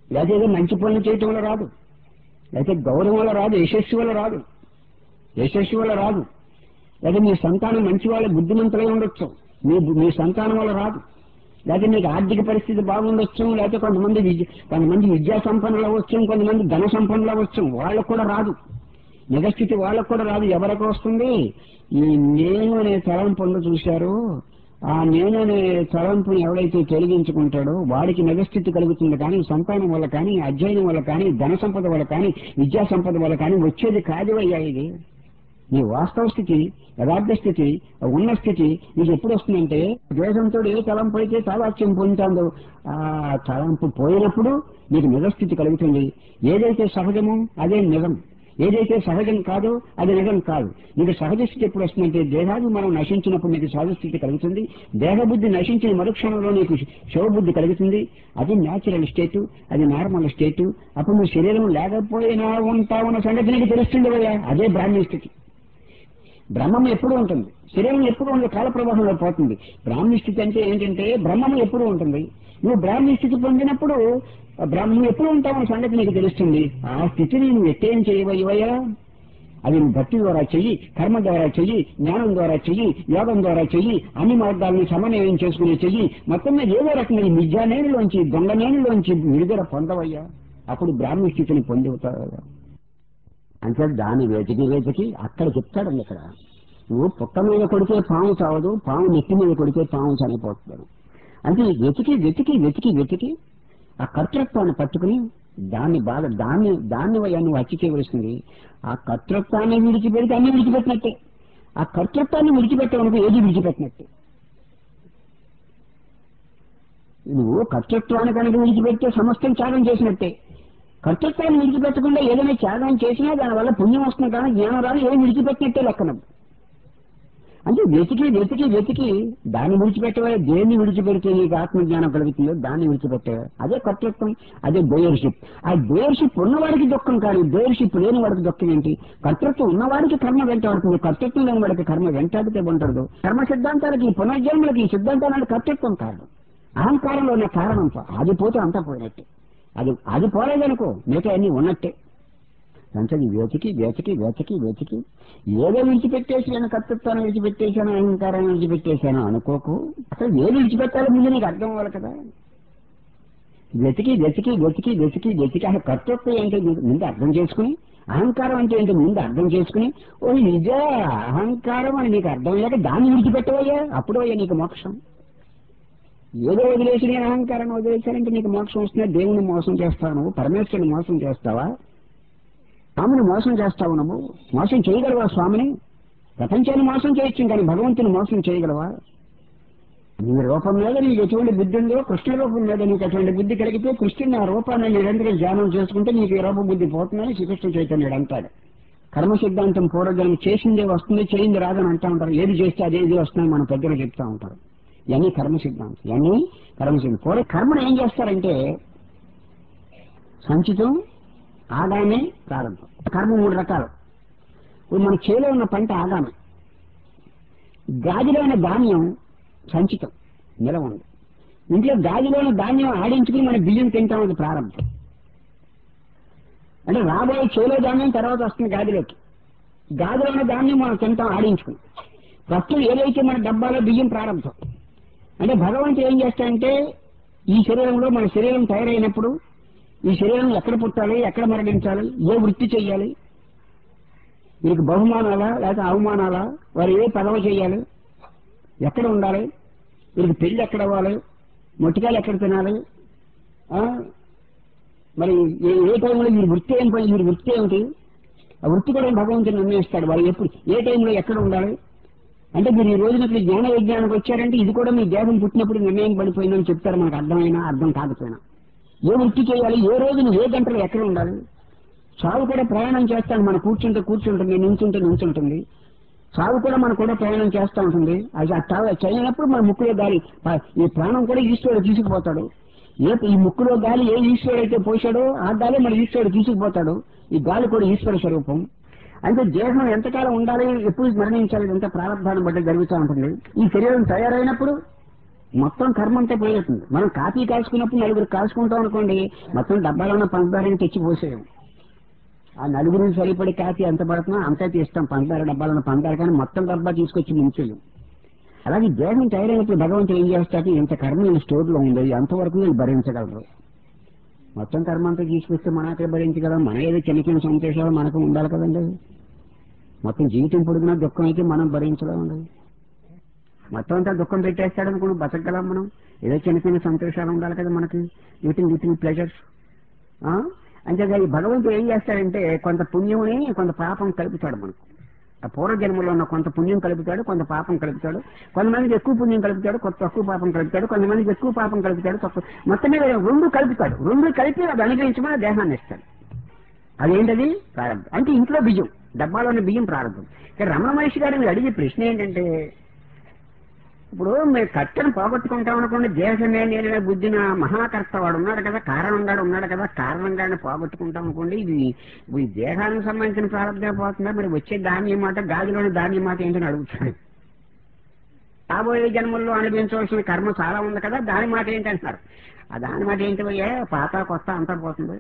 లేకపోతే ఏదో మంచి పనులు చేయటం వల్ల రాదు లేకపోతే గౌరవం వల్ల రాదు యశస్సు వల్ల రాదు యశస్సు వల్ల రాదు లేదా మీ సంతానం మంచి వాళ్ళ బుద్ధిమంతులై ఉండొచ్చు మీ మీ సంతానం వల్ల రాదు లేకపోతే మీకు ఆర్థిక పరిస్థితి బాగుండొచ్చు లేకపోతే కొంతమంది విద్య కొంతమంది విద్యా సంపన్నులు అవ్వచ్చు కొంతమంది ధన సంపన్నులు అవ్వచ్చు వాళ్ళకు కూడా రాదు నిజస్థితి వాళ్ళకు కూడా రాదు ఎవరికి వస్తుంది ఈ నేను అనే తలంపు ఉందో చూశారు ఆ నేను అనే తలంపుని ఎవడైతే తొలగించుకుంటాడో వాడికి నిజస్థితి కలుగుతుంది కానీ సంతానం వల్ల కానీ అధ్యయనం వల్ల కానీ ధన సంపద వల్ల కానీ విద్యా సంపద వల్ల కానీ వచ్చేది కాదు అయ్యా ఇది నీ వాస్తవ స్థితి యథార్థ స్థితి ఉన్న స్థితి నీకు ఎప్పుడు వస్తుందంటే ద్వేషంతో ఏ తలంపు అయితే తాదాత్యం పొందుతుందో ఆ తలంపు పోయినప్పుడు నీకు నిజస్థితి కలుగుతుంది ఏదైతే సహజమో అదే నిజం ఏదైతే సహజం కాదో అది నిజం కాదు నీకు సహజ స్థితి ఎప్పుడు వస్తుందంటే దేహాది మనం నశించినప్పుడు నీకు సహజ స్థితి కలుగుతుంది దేహబుద్ధి నశించిన మరుక్షణంలో నీకు శివబుద్ధి కలుగుతుంది అది న్యాచురల్ స్టేటు అది నార్మల్ స్టేటు అప్పుడు నువ్వు శరీరం లేకపోయినా ఉంటావున్న సంగతి నీకు తెలుస్తుంది కదా అదే బ్రాహ్మీ స్థితి బ్రహ్మం ఎప్పుడు ఉంటుంది శరీరం ఎప్పుడు ఉంది కాల ప్రవాహంలో పోతుంది బ్రాహ్మీ స్థితి అంటే ఏంటంటే బ్రహ్మం ఎప్పుడు ఉంటుంది నువ్వు బ్రాహ్మీ స్థితి పొందినప్పుడు ఆ బ్రహ్మం ఎప్పుడు ఉంటావన్న సంగతి నీకు తెలుస్తుంది ఆ స్థితిని నువ్వు ఎట్టేం చేయవయ్యా అది నువ్వు భక్తి ద్వారా చెయ్యి కర్మ ద్వారా చెయ్యి జ్ఞానం ద్వారా చెయ్యి యోగం ద్వారా చెయ్యి అన్ని మార్గాలను సమన్వయం చేసుకుని చెయ్యి మొత్తం మీద ఏదో రకమైన నిజానేనులోంచి దొంగనేనులోంచి విడుదల పొందవయ్యా అప్పుడు బ్రాహ్మీ స్థితిని పొందుతావయ్యా అంటే దాని వెతికి వెతికి అక్కడ చెప్తాడండి ఇక్కడ నువ్వు పుట్ట మీద కొడితే పాము చావదు పాము నెత్తి మీద కొడితే పాము చనిపోతుంది అంటే వెతికి వెతికి వెతికి వెతికి ఆ కర్తృత్వాన్ని పట్టుకుని దాన్ని బాగా దాన్ని దాన్ని వయ్యా నువ్వు హత్య చేయవలసింది ఆ కర్తృత్వాన్ని విడిచిపెడితే అన్ని విడిచిపెట్టినట్టే ఆ కర్తృత్వాన్ని విడిచిపెట్టేవనుకో ఏది విడిచిపెట్టినట్టే నువ్వు కర్తృత్వాన్ని కనుక విడిచిపెడితే సమస్తం త్యాగం చేసినట్టే కర్తృత్వాన్ని విడిచిపెట్టకుండా ఏదైనా త్యాగం చేసినా దానివల్ల పుణ్యం వస్తుంది కానీ జ్ఞానం రాదు ఏం విడిచిపెట్టినట్టే లెక్కన అంటే వెతికి వెతికి వెతికి దాన్ని విడిచిపెట్టవే దేన్ని విడిచిపెడితే నీకు ఆత్మజ్ఞానం కలుగుతుందో దాన్ని విడిచిపెట్టవే అదే కర్తృత్వం అదే డోయర్షిప్ ఆ డోయర్షిప్ ఉన్నవాడికి దుఃఖం కానీ డోయర్షిప్ లేని వాడికి దుఃఖం ఏంటి కర్తృత్వం ఉన్నవాడికి కర్మ వెంటాడుతుంది కర్తృత్వం లేని వాడికి కర్మ వెంటాడితే ఉండదు కర్మ సిద్ధాంతాలకి పునర్జన్మలకి ఈ సిద్ధాంతాలకు కర్తృత్వం కాదు అహంకారంలో ఉన్న కారణం అది పోతే అంతా పోయినట్టే అది అది పోలేదనుకో మిగతా అన్ని ఉన్నట్టే అంటే వెతికి వెతికి వెతికి వెతికి ఏదో విడిచిపెట్టేసి నేను కర్తృత్వాన్ని విడిచిపెట్టేశాను అహంకారాన్ని విడిచిపెట్టేశాను అనుకోకు అసలు ఏది విడిచిపెట్టాలో ముందు నీకు అర్థం అవ్వాలి కదా వెతికి వెతికి వెతికి వెతికి వెతికి అసలు కర్తృత్వం ఏంటో నీకు ముందు అర్థం చేసుకుని అహంకారం అంటే ఏంటో ముందు అర్థం చేసుకుని ఓ నిజా అహంకారం అని నీకు అర్థం లేక దాన్ని విడిచిపెట్టవయ్యా అప్పుడు అయ్యా నీకు మోక్షం ఏదో వదిలేసి నేను అహంకారాన్ని వదిలేశానంటే నీకు మోక్షం వస్తున్నా దేవుని మోసం చేస్తావు నువ్వు పరమేశ్వరుని మోసం చేస్తావా స్వామిని మోసం చేస్తావు నువ్వు మోసం చేయగలవా స్వామిని ప్రపంచాన్ని మోసం చేయొచ్చు కానీ భగవంతుని మోసం చేయగలవా నీ రూపం మీద నీకు ఎటువంటి బుద్ధి ఉందో కృష్ణ రూపం మీద నీకు అటువంటి బుద్ధి కలిగితే కృష్ణుని ఆ రూపాన్ని నిరంతరం ధ్యానం చేసుకుంటే నీకు ఈ రూప బుద్ధి పోతుందని శ్రీకృష్ణ చైతన్యుడు అంటాడు కర్మ సిద్ధాంతం పూర్వజనం చేసిందే వస్తుంది చేయింది రాదని అంటా ఉంటారు ఏది చేస్తే అదేది వస్తుందని మన పెద్దలు చెప్తా ఉంటారు ఇవన్నీ కర్మ సిద్ధాంతం ఇవన్నీ కర్మ సిద్ధాంతం పూర్వ కర్మను ఏం చేస్తారంటే సంచితం ఆగామే ప్రారంభం కర్మ మూడు రకాలు ఇప్పుడు మన చేలో ఉన్న పంట ఆగామే గాదిలో ఉన్న ధాన్యం సంచితం నిలవ ఉంది ఇంట్లో గాదిలో ఉన్న ధాన్యం ఆడించుకుని మన బియ్యం తింటాం అది ప్రారంభం అంటే రాబోయే చేలో ధాన్యం తర్వాత వస్తుంది గాదిలోకి గాదిలో ఉన్న ధాన్యం మనం తింటాం ఆడించుకుని ప్రస్తుతం ఏదైతే మన డబ్బాలో బియ్యం ప్రారంభం అంటే భగవంతుడు ఏం చేస్తాడంటే ఈ శరీరంలో మన శరీరం తయారైనప్పుడు ఈ శరీరం ఎక్కడ పుట్టాలి ఎక్కడ మరణించాలి ఏ వృత్తి చెయ్యాలి వీరికి బహుమానాలా లేకపోతే అవమానాలా వారు ఏ పదవి చేయాలి ఎక్కడ ఉండాలి వీరికి పెళ్లి ఎక్కడ అవ్వాలి మొట్టికాయలు ఎక్కడ తినాలి ఆ? మరి ఏ ఏ టైంలో వీరి వృత్తి ఏం పని వీరి వృత్తి ఏమిటి ఆ వృత్తి కూడా భగవంతుడు నిర్ణయిస్తాడు వారు ఎప్పుడు ఏ టైంలో ఎక్కడ ఉండాలి అంటే మీరు ఈ రోజున ఇప్పుడు జ్ఞాన విజ్ఞానికి వచ్చారంటే ఇది కూడా మీ దేహం పుట్టినప్పుడు నిర్ణయం పడిపోయిందని చెప్తారు మనకు అర్థమైనా అర్థం కాకపోయినా ఏ వృత్తి చేయాలి ఏ రోజున ఏ గంటలో ఎక్కడ ఉండాలి సాగు కూడా ప్రయాణం చేస్తాను మనం కూర్చుంటే కూర్చుంటుంది నించుంటే నించుంటుంది సాగు కూడా మనం కూడా ప్రయాణం చేస్తూ ఉంటుంది అది ఆ తా- చేయనప్పుడు మన ముక్కులో గాలి ప- ఈ ప్రాణం కూడా ఈశ్వరుడు తీసుకుపోతాడు ఏ ఈ ముక్కులో గాలి ఏ ఈశ్వరుడు అయితే పోసాడో ఆ గాలి మన ఈశ్వరుడు తీసుకుపోతాడు ఈ గాలి కూడా ఈశ్వర స్వరూపం అంటే దేహం ఎంతకాలం ఉండాలి ఎప్పుడు మరణించాలి ఎంత ప్రారంభాన్ని బట్టి జరుగుతూ ఉంటుంది ఈ శరీరం తయారైనప్పుడు మొత్తం కర్మ అంతా పోయేస్తుంది మనం కాఫీ కాల్చుకున్నప్పుడు నలుగురు కాల్చుకుంటాం అనుకోండి మొత్తం డబ్బాలో ఉన్న పంచదారని తెచ్చి పోసేయం ఆ నలుగురిని సరిపడి కాఫీ ఎంత పడుతుందో అంతా తీస్తాం పంచదార డబ్బాలో ఉన్న పంచదార కానీ మొత్తం డబ్బా తీసుకొచ్చి ముంచేయం అలాగే దేహం తయారైనప్పుడు భగవంతుడు ఏం చేస్తాడు ఇంత కర్మ ఈ స్టోర్ లో ఉంది అంతవరకు వీళ్ళు భరించగలరు మొత్తం కర్మ అంతా తీసుకొస్తే మన అక్కడ భరించగలం మన ఏదో చిన్న చిన్న సంతోషాలు మనకు ఉండాలి కదండి మొత్తం జీవితం పొడుగునా దుఃఖం అయితే మనం భరించలేమండి మొత్తం అంతా దుఃఖం పెట్టేస్తాడు అనుకుని బతకగలం మనం ఏదో చిన్న చిన్న సంతోషాలు ఉండాలి కదా మనకి లిటిల్ లిటిల్ ప్లెజర్స్ అంతేగా ఈ భగవంతుడు ఏం చేస్తాడంటే కొంత పుణ్యముని కొంత పాపం కలుపుతాడు మనకు ఆ పూర్వజన్మలో ఉన్న కొంత పుణ్యం కలుపుతాడు కొంత పాపం కలుపుతాడు కొంతమందికి ఎక్కువ పుణ్యం కలుపుతాడు కొంత తక్కువ పాపం కలుపుతాడు కొంతమందికి ఎక్కువ పాపం కలుపుతాడు తక్కువ మొత్తం మీద రెండు కలుపుతాడు రెండు కలిపి అది అనుగ్రహించమని దేహాన్ని ఇస్తాడు అదేంటది ప్రారంభం అంటే ఇంట్లో బియ్యం డబ్బాలోని బియ్యం ప్రారంభం ఇక్కడ రమణ మహర్షి గారు మీరు అడిగే ప్రశ్న ఏంటంటే ఇప్పుడు మీరు కట్టెను పోగొట్టుకుంటాం అనుకోండి దేశమే నేనే బుద్ధిన మహాకర్త వాడు ఉన్నాడు కదా కారణంగా ఉన్నాడు కదా కారణంగా పోగొట్టుకుంటాం అనుకోండి ఇది ఈ దేహానికి సంబంధించిన ప్రారంభం పోతుందా మరి వచ్చే ధాన్యం మాట గాలిలోని ధాన్యం మాట ఏంటని అడుగుతాడు రాబోయే జన్మల్లో అనుభవించవలసిన కర్మ చాలా ఉంది కదా దాని మాట ఏంటంటున్నారు ఆ దాని మాట ఏంటి పోయే పాత కొత్త అంతా పోతుంది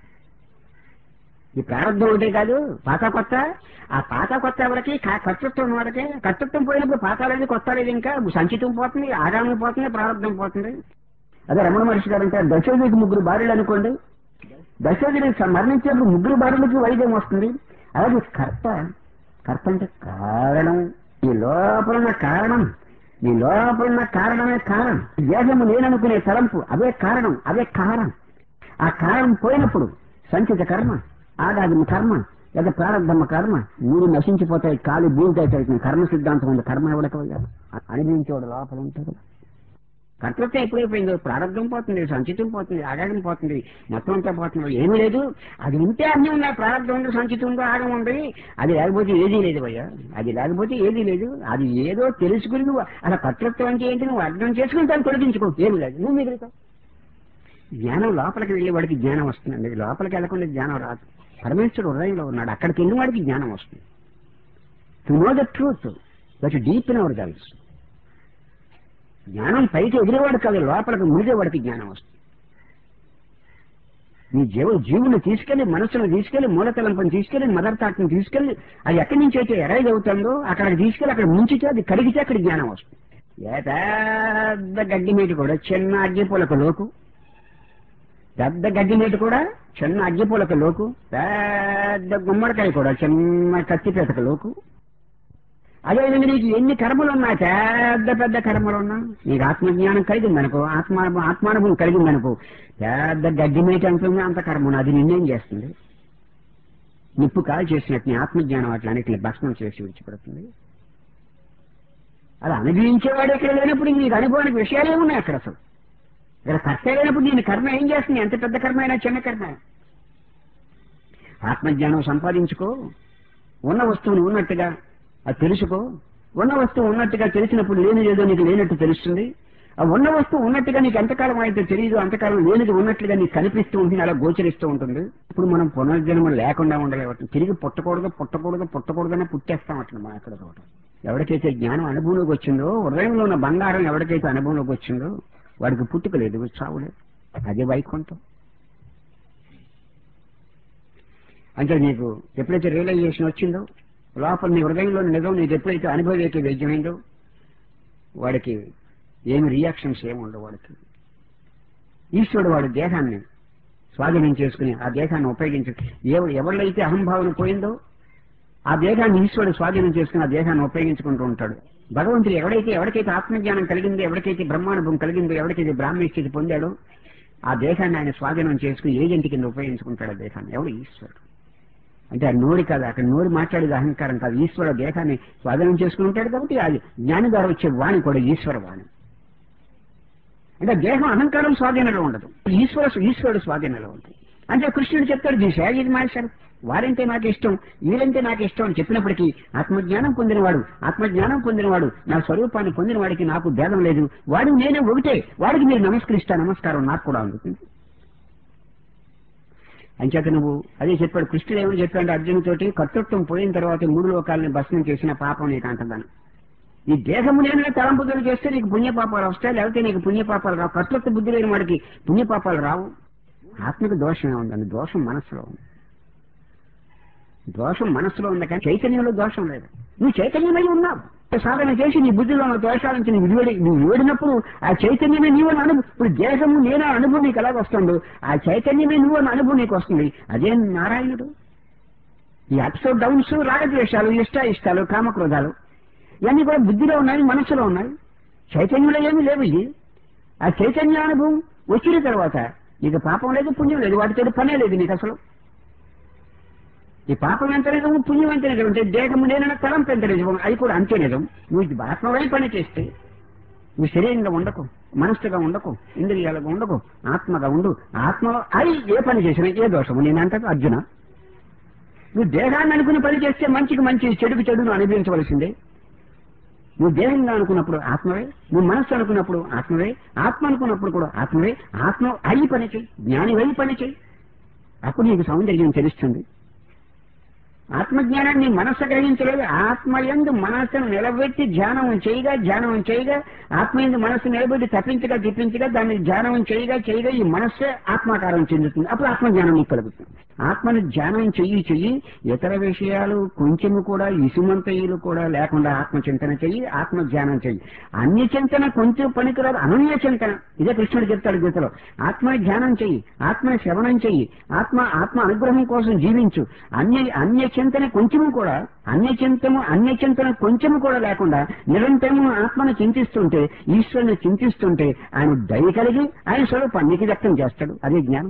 ఈ ప్రారంభం ఒకటే కాదు పాత కొత్త ఆ పాత కొత్త ఎవరికి కా- కర్తృత్వం వాడికే కర్తృత్వం పోయినప్పుడు పాత లేదు కొత్త లేదు ఇంకా సంచితం పోతుంది ఆగామం పోతుంది ప్రారంభం పోతుంది అదే రమణ మహర్షి గారు అంటే దశోదికి ముగ్గురు భార్యలు అనుకోండి దశోదిని మరణించినప్పుడు ముగ్గురు భార్యలకి వైద్యం వస్తుంది అలాగే కర్త కర్త అంటే కారణం ఈ లోపల ఉన్న కారణం నీ లోపల ఉన్న కారణమే కారణం దేహము నేననుకునే తలంపు అదే కారణం అదే కారణం ఆ కారణం పోయినప్పుడు సంచిత కర్మ ఆగాదిమ కర్మ లేదా ప్రారంభమ కర్మ మూడు నశించిపోతాయి కాలు భూమికి కర్మ సిద్ధాంతం ఉంది కర్మ ఎవరికి అనుభవించేవాడు లోపల ఉంటాడు కర్తృత్వం ఎప్పుడైపోయిందో ప్రారంభం పోతుంది సంచితం పోతుంది ఆగాగం పోతుంది మొత్తం అంతా పోతుంది ఏమీ లేదు అది ఉంటే అన్నీ ఉన్నాయి ప్రారంభం ఉంది సంచితం ఉంది ఆగం ఉంది అది లేకపోతే ఏదీ లేదు భయ్యా అది లేకపోతే ఏదీ లేదు అది ఏదో తెలుసుకుని నువ్వు అలా కర్తృత్వం అంటే ఏంటి నువ్వు అర్థం చేసుకుని దాన్ని తొలగించుకో ఏమి లేదు నువ్వు మిగులుతావు జ్ఞానం లోపలికి వెళ్ళే వాడికి జ్ఞానం వస్తుందండి లోపలికి వెళ్ళకుండా జ్ఞానం రాదు పరమేశ్వరుడు హృదయంలో ఉన్నాడు అక్కడికి వెళ్ళిన వాడికి జ్ఞానం వస్తుంది to know the truth that deep in our girls జ్ఞానం పైకి ఎదిరేవాడు కాదు లోపలికి మునిగేవాడికి జ్ఞానం వస్తుంది నీ జీవ జీవుని తీసుకెళ్లి మనసును తీసుకెళ్లి మూలతలంపని తీసుకెళ్లి మదర్ థాట్ని తీసుకెళ్లి అది ఎక్కడి నుంచి అయితే ఎరైజ్ అవుతుందో అక్కడికి తీసుకెళ్లి అక్కడ ముంచితే అది కడిగితే అక్కడ జ్ఞానం వస్తుంది ఏ పెద్ద గడ్డి మీద కూడా చిన్న అగ్గిపూలకు లోకు పెద్ద గడ్డి మీద కూడా చిన్న అగ్గిపూలకు లోకు పెద్ద గుమ్మడికాయ కూడా చిన్న కత్తిపేటకు లోకు అదేవిధంగా నీకు ఎన్ని కర్మలు ఉన్నా పెద్ద పెద్ద కర్మలు ఉన్నా నీకు ఆత్మజ్ఞానం కలిగిందనుకో ఆత్మ ఆత్మానుభవం కలిగిందనుకో పెద్ద గడ్డి మేట అంటుంది అంత కర్మ ఉంది. అది నిన్నేం చేస్తుంది నిప్పు కాల్ చేసినట్టు నీ ఆత్మజ్ఞానం అట్లా అన్నిటిని భస్మం చేసి విడిచిపెడుతుంది అలా అనుభవించేవాడు ఎక్కడ లేనప్పుడు నీకు అనుభవానికి విషయాలే ఉన్నాయి అక్కడ అసలు ఇక్కడ కర్త లేనప్పుడు నేను కర్మ ఏం చేస్తుంది ఎంత పెద్ద కర్మ అయినా చిన్న కర్మ అయినా. ఆత్మజ్ఞానం సంపాదించుకో ఉన్న వస్తువుని ఉన్నట్టుగా అది తెలుసుకో ఉన్న వస్తువు ఉన్నట్టుగా తెలిసినప్పుడు లేనిది ఏదో నీకు లేనట్టు తెలుస్తుంది ఆ ఉన్న వస్తువు ఉన్నట్టుగా నీకు ఎంతకాలం అయితే తెలియదు అంతకాలం లేనిది ఉన్నట్లుగా నీకు కనిపిస్తూ ఉంటుంది అలా గోచరిస్తూ ఉంటుంది ఇప్పుడు మనం పునర్జన్మ లేకుండా ఉండలేవటం తిరిగి పుట్టకూడదు పుట్టకూడదు పుట్టకూడదనే పుట్టేస్తాం అట్లా మనం ఎక్కడ చోట ఎవరికైతే జ్ఞానం అనుభవంలోకి వచ్చిందో హృదయంలో ఉన్న బంగారం ఎవరికైతే అనుభవంలోకి వచ్చిందో వాడికి పుట్టుక లేదు చావు లేదు అదే వైకుంఠం అంటే నీకు ఎప్పుడైతే రియలైజేషన్ వచ్చిందో లోపల నీ హృదయంలో నిజం నీకు ఎప్పుడైతే అనుభవైతే వేద్యమైందో వాడికి ఏమి రియాక్షన్స్ ఏమి ఉండవు వాడికి ఈశ్వరుడు వాడి దేహాన్ని స్వాధీనం చేసుకుని ఆ దేహాన్ని ఉపయోగించి ఎవ- ఎవరిలో అహంభావన పోయిందో ఆ దేహాన్ని ఈశ్వరుడు స్వాధీనం చేసుకుని ఆ దేహాన్ని ఉపయోగించుకుంటూ ఉంటాడు భగవంతుడు ఎవడైతే ఎవరికైతే ఆత్మజ్ఞానం కలిగిందో ఎవరికైతే బ్రహ్మానుభవం కలిగిందో ఎవరికైతే బ్రాహ్మణ స్థితి పొందాడో ఆ దేహాన్ని ఆయన స్వాధీనం చేసుకుని ఏజెంట్ కింద ఉపయోగించుకుంటాడు ఆ దేహాన్ని ఎవడు ఈశ్వరుడు అంటే ఆ నోడి కాదు అక్కడ నోడి మాట్లాడేది అహంకారం కాదు ఈశ్వర దేహాన్ని స్వాధీనం చేసుకుని ఉంటాడు కాబట్టి అది జ్ఞాని ద్వారా వచ్చే వాణి కూడా ఈశ్వర వాణి అంటే దేహం అహంకారం స్వాధీనంలో ఉండదు ఈశ్వర ఈశ్వరుడు స్వాధీనంలో ఉంటుంది అంటే కృష్ణుడు చెప్తాడు దిశ ఇది మాస్టర్ వారంటే నాకు ఇష్టం వీరంటే నాకు ఇష్టం అని చెప్పినప్పటికీ ఆత్మజ్ఞానం పొందినవాడు ఆత్మజ్ఞానం పొందినవాడు నా స్వరూపాన్ని పొందిన వాడికి నాకు భేదం లేదు వాడు నేనే ఒకటే వాడికి మీరు నమస్కరిస్తా నమస్కారం నాకు కూడా అందుతుంది అంచేత నువ్వు అదే చెప్పాడు కృష్ణుడు ఏమని చెప్పాడు అర్జునుతోటి కర్తృత్వం పోయిన తర్వాత మూడు లోకాలని భస్మం చేసిన పాపం నీకు అంటదాను ఈ దేహము నేను తలంపుదలు చేస్తే నీకు పుణ్యపాపాలు వస్తాయి లేకపోతే నీకు పుణ్యపాపాలు రావు కర్తృత్వ బుద్ధి లేని వాడికి పుణ్యపాపాలు రావు ఆత్మకు దోషమే ఉందండి దోషం మనసులో ఉంది దోషం మనసులో ఉంది కానీ చైతన్యంలో దోషం లేదు నువ్వు చైతన్యమై ఉన్నావు సాధన చేసి నీ బుద్ధిలో ఉన్న దోషాల నుంచి నువ్వు విడివడి నువ్వు విడినప్పుడు ఆ చైతన్యమే నీవు అని అనుభవం ఇప్పుడు దేహము నేను అనుభవం నీకు ఎలాగ వస్తుందో ఆ చైతన్యమే నువ్వు అని అనుభవం నీకు వస్తుంది అదే నారాయణుడు ఈ అప్స్ డౌన్స్ రాగద్వేషాలు ఇష్ట ఇష్టాలు కామక్రోధాలు ఇవన్నీ కూడా బుద్ధిలో ఉన్నాయి మనసులో ఉన్నాయి చైతన్యంలో ఏమీ లేవు ఇది ఆ చైతన్య అనుభవం వచ్చిన తర్వాత నీకు పాపం లేదు పుణ్యం లేదు వాటితో పనే లేదు నీకు అసలు ఈ పాపం ఎంత నిజము పుణ్యం ఎంత నిజం అంటే దేహము నేనన్న తలంపు ఎంత నిజం అది కూడా అంతే నిజం నువ్వు ఇది ఆత్మవై పని చేస్తే నువ్వు శరీరంగా ఉండకు మనస్సుగా ఉండకు ఇంద్రియాలుగా ఉండకు ఆత్మగా ఉండు ఆత్మలో అది ఏ పని చేసినా ఏ దోషము నేనంటే అర్జున నువ్వు దేహాన్ని అనుకుని పని చేస్తే మంచికి మంచి చెడుకు చెడును అనుభవించవలసిందే నువ్వు దేహంగా అనుకున్నప్పుడు ఆత్మవే నువ్వు మనస్సు అనుకున్నప్పుడు ఆత్మవే ఆత్మ అనుకున్నప్పుడు కూడా ఆత్మవే ఆత్మ అయి పని చెయ్యి జ్ఞానివై పని చెయ్యి అప్పుడు నీకు సౌందర్యం తెలుస్తుంది ఆత్మజ్ఞానాన్ని మనస్సు గ్రహించలేదు ఆత్మయందు మనస్సును నిలబెట్టి ధ్యానం చేయగా ధ్యానం చేయగా ఆత్మయందు మనస్సు నిలబెట్టి తప్పించగా తిప్పించగా దాన్ని ధ్యానం చేయగా చేయగా ఈ మనస్సే ఆత్మాకారం చెందుతుంది అప్పుడు ఆత్మజ్ఞానం నీకు కలుగుతుంది ఆత్మని ధ్యానం చెయ్యి చెయ్యి ఇతర విషయాలు కొంచెము కూడా ఇసుమంతయులు కూడా లేకుండా ఆత్మ చింతన చెయ్యి ఆత్మ ధ్యానం చెయ్యి అన్య చింతన కొంచెం పనికిరాదు అనన్య చింతన ఇదే కృష్ణుడు చెప్తాడు గీతలో ఆత్మ ధ్యానం చెయ్యి ఆత్మ శ్రవణం చెయ్యి ఆత్మ ఆత్మ అనుగ్రహం కోసం జీవించు అన్య అన్య చింతన కొంచెము కూడా అన్య చింతము అన్య చింతన కొంచెము కూడా లేకుండా నిరంతరము ఆత్మను చింతిస్తుంటే ఈశ్వరుని చింతిస్తుంటే ఆయన దయ కలిగి ఆయన స్వరూపానికి వ్యక్తం చేస్తాడు అదే జ్ఞానం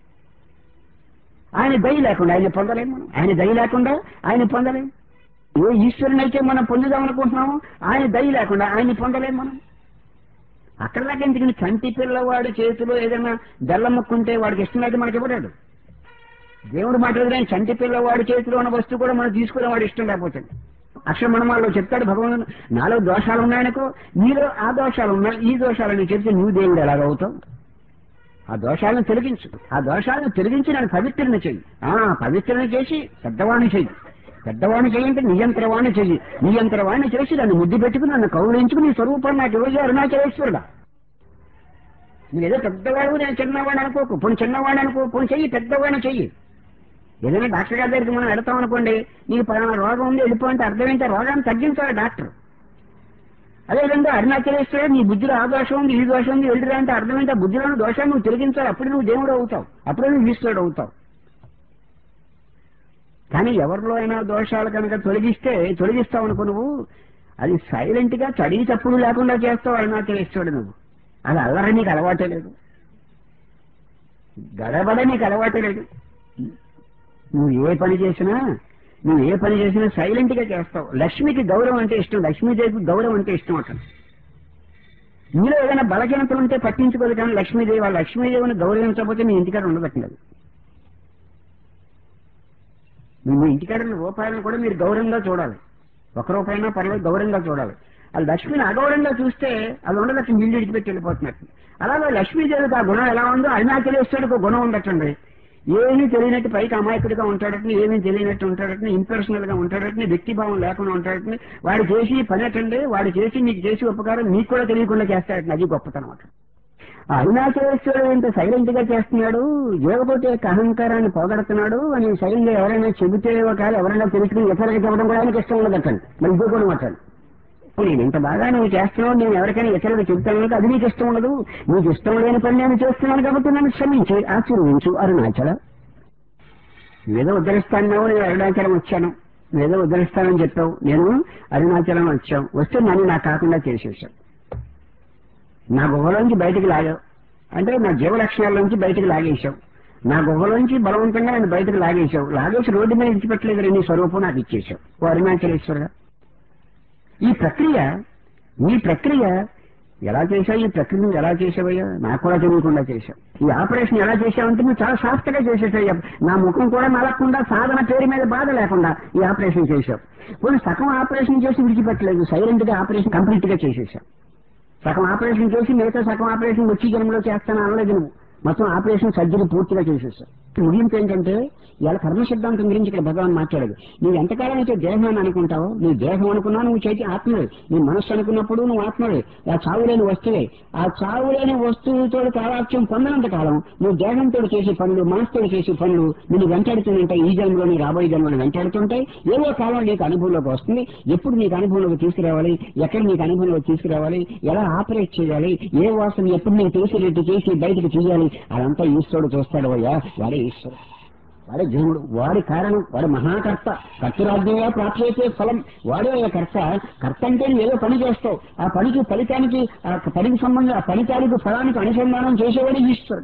ఆయన దయ లేకుండా ఆయన పొందలేము మనం ఆయన దయ లేకుండా ఆయన పొందలేము ఏ ఈశ్వరుని అయితే మనం పొందుదాం అనుకుంటున్నాము ఆయన దయ లేకుండా ఆయన్ని పొందలేము మనం అక్కడ దాకా ఎందుకని చంటి పిల్లవాడి చేతిలో ఏదైనా బెల్లం ముక్కుంటే వాడికి ఇష్టం అయితే మనకి ఇవ్వడాడు దేవుడు మాట్లాడదు చంటి పిల్లవాడి చేతిలో ఉన్న వస్తువు కూడా మనం తీసుకునే వాడు ఇష్టం లేకపోతే అక్షర మనమాల్లో చెప్తాడు భగవాన్ నాలో దోషాలు ఉన్నాయనుకో నీలో ఆ దోషాలు ఉన్నాయి ఈ దోషాలని చెప్తే నువ్వు దేవుడు ఎలాగవుతావు ఆ దోషాలను తొలగించు ఆ దోషాలను తొలగించి నన్ను పవిత్రని చెయ్యి ఆ పవిత్రని చేసి పెద్దవాణి చెయ్యి పెద్దవాణి చేయంటే నియంత్రవాణి చెయ్యి నియంత్రవాణి చేసి నన్ను ముద్దు పెట్టుకుని నన్ను కౌలించుకుని నీ స్వరూపాన్ని నాకు ఇవ్వజే అరుణాచలేశ్వరుడా నువ్వేదో పెద్దవాడు నేను చిన్నవాడు అనుకోకు పోనీ చిన్నవాడు అనుకో పోనీ చెయ్యి పెద్దవాడిని చెయ్యి ఏదైనా డాక్టర్ గారి దగ్గరికి మనం వెళ్తాం అనుకోండి నీకు పలానా రోగం ఉంది వెళ్ళిపోయింటే అర్థం ఏంటంటే రోగాన్ని తగ్గించాలి డాక్టర్ అదేవిధంగా అరుణాచలేశ్వరుడు నీ బుద్ధిలో ఆ దోషం ఉంది ఈ దోషం ఉంది వెళ్ళిరా అంటే అర్థం ఏంటంటే ఆ బుద్ధిలోని దోషాన్ని నువ్వు తొలగించాలి అప్పుడు నువ్వు దేవుడు అవుతావు అప్పుడే నువ్వు ఈశ్వరుడు అవుతావు కానీ ఎవరిలో అయినా దోషాలు కనుక తొలగిస్తే తొలగిస్తావు అనుకో నువ్వు అది సైలెంట్ గా చడివి తప్పుడు లేకుండా చేస్తావు అరుణాచలేశ్వరుడు నువ్వు అది అల్లరి నీకు అలవాటే లేదు గడబడ నీకు అలవాటే లేదు నువ్వు ఏ పని చేసినా నువ్వు ఏ పని చేసినా సైలెంట్ గా చేస్తావు లక్ష్మికి గౌరవం అంటే ఇష్టం లక్ష్మీదేవికి గౌరవం అంటే ఇష్టం అక్కడ నీలో ఏదైనా బలహీనతలు ఉంటే పట్టించుకోదు కానీ లక్ష్మీదేవి ఆ లక్ష్మీదేవిని గౌరవించకపోతే నీ ఇంటికాడ ఉండబట్టినది మీ ఇంటికాడ ఉన్న రూపాయలను కూడా మీరు గౌరవంగా చూడాలి ఒక రూపాయినా పర్లేదు గౌరవంగా చూడాలి ఆ లక్ష్మిని అగౌరవంగా చూస్తే అది ఉండదట్టు నీళ్ళు ఇడిచిపెట్టి వెళ్ళిపోతున్నట్టు అలాగే లక్ష్మీదేవికి ఆ గుణం ఎలా ఉందో అరుణాచలేశ్వరుడికి ఒక గుణం ఉండటండి ఏమీ తెలియనట్టు పైకి అమాయకుడిగా ఉంటాడటని ఏమీ తెలియనట్టు ఉంటాడటని ఇంపర్సనల్ గా ఉంటాడటని వ్యక్తిభావం లేకుండా ఉంటాడటని వాడు చేసి పని అటండి వాడు చేసి నీకు చేసి ఉపకారం నీకు కూడా తెలియకుండా చేస్తాడటని అది గొప్పతనం అట ఆ అరుణాచలేశ్వరుడు ఇంత సైలెంట్ గా చేస్తున్నాడు లేకపోతే యొక్క అహంకారాన్ని పోగొడుతున్నాడు అని సైలెంట్ గా ఎవరైనా చెబితే ఒకవేళ ఎవరైనా తెలుసుకుని ఇతరులకు చెప్పడం కూడా ఆయనకి ఇష్టం ఉండదటండి మరి ఇంకో కూడా మాట్లాడు నేను ఇంత బాగా నువ్వు చేస్తున్నావు నేను ఎవరికైనా ఇతరులకు చెబుతాను అది నీకు ఇష్టం ఉండదు నీకు ఇష్టం లేని పని నేను చేస్తున్నాను కాబట్టి నన్ను క్షమించి ఆశీర్వించు అరుణాచల ఏదో ఉద్ధరిస్తాను నేను అరుణాచలం వచ్చాను ఏదో ఉద్ధరిస్తానని చెప్పావు నేను అరుణాచలం వచ్చావు వస్తే నన్ను నాకు కాకుండా చేసేసావు నా గుహలోంచి బయటికి లాగావు అంటే నా జీవ లక్షణాల్లోంచి బయటికి లాగేశావు నా గుహలోంచి బలవంతంగా నేను బయటకు లాగేశావు లాగేసి రోడ్డు మీద ఇచ్చిపెట్టలేదు నీ స్వరూపం నాకు ఇచ్చేశావు ఓ అరుణాచలేశ్వరుగా ఈ ప్రక్రియ ఈ ప్రక్రియ ఎలా చేశావు ఈ ప్రక్రియ నువ్వు ఎలా చేసావయ్యా నాకు కూడా తెలియకుండా చేశావు ఈ ఆపరేషన్ ఎలా చేసావంటే నువ్వు చాలా సాఫ్ట్ గా చేసేసావు నా ముఖం కూడా నలగకుండా సాధన పేరు మీద బాధ లేకుండా ఈ ఆపరేషన్ చేశావు కొన్ని సగం ఆపరేషన్ చేసి విడిచిపెట్టలేదు సైలెంట్ గా ఆపరేషన్ కంప్లీట్ గా చేసేసావు సగం ఆపరేషన్ చేసి మిగతా సగం ఆపరేషన్ వచ్చి జన్మలో చేస్తాను అనలేదు నువ్వు మొత్తం ఆపరేషన్ సర్జరీ పూర్తిగా చేసేసారు ముగింపు ఏంటంటే ఇవాళ కర్మ సిద్ధాంతం గురించి ఇక్కడ భగవాన్ మాట్లాడదు నువ్వు ఎంతకాలం అయితే దేహాన్ని అనుకుంటావో నీ దేహం అనుకున్నా నువ్వు చేతి ఆత్మవే నీ మనస్సు అనుకున్నప్పుడు నువ్వు ఆత్మవే ఆ చావులేని వస్తువే ఆ చావులేని వస్తువుతో కావాల్సిన పొందనంత కాలం నువ్వు దేహంతో చేసే పనులు మనసుతో చేసే పనులు నిన్ను వెంటాడుతుంటాయి ఈ జన్మలోని రాబోయే జన్మలో వెంటాడుతుంటాయి ఏవో కాలం నీకు అనుభవంలోకి వస్తుంది ఎప్పుడు నీకు అనుభవంలోకి తీసుకురావాలి ఎక్కడ నీకు అనుభవంలోకి తీసుకురావాలి ఎలా ఆపరేట్ చేయాలి ఏ వాసన ఎప్పుడు నీకు తెలిసినట్టు చేసి బయటకు తీయాలి అదంతా ఈశ్వరుడు చూస్తాడు అయ్యా వాడే ఈశ్వరుడు వాడే దేవుడు వాడి కారణం వాడు మహాకర్త కర్తరాజ్ఞంగా ప్రాప్తి అయితే ఫలం వాడే ఆ కర్త కర్త అంటే నువ్వు ఏదో పని చేస్తావు ఆ పనికి ఫలితానికి ఆ పనికి సంబంధం ఆ ఫలితానికి ఫలానికి అనుసంధానం చేసేవాడు ఈశ్వరుడు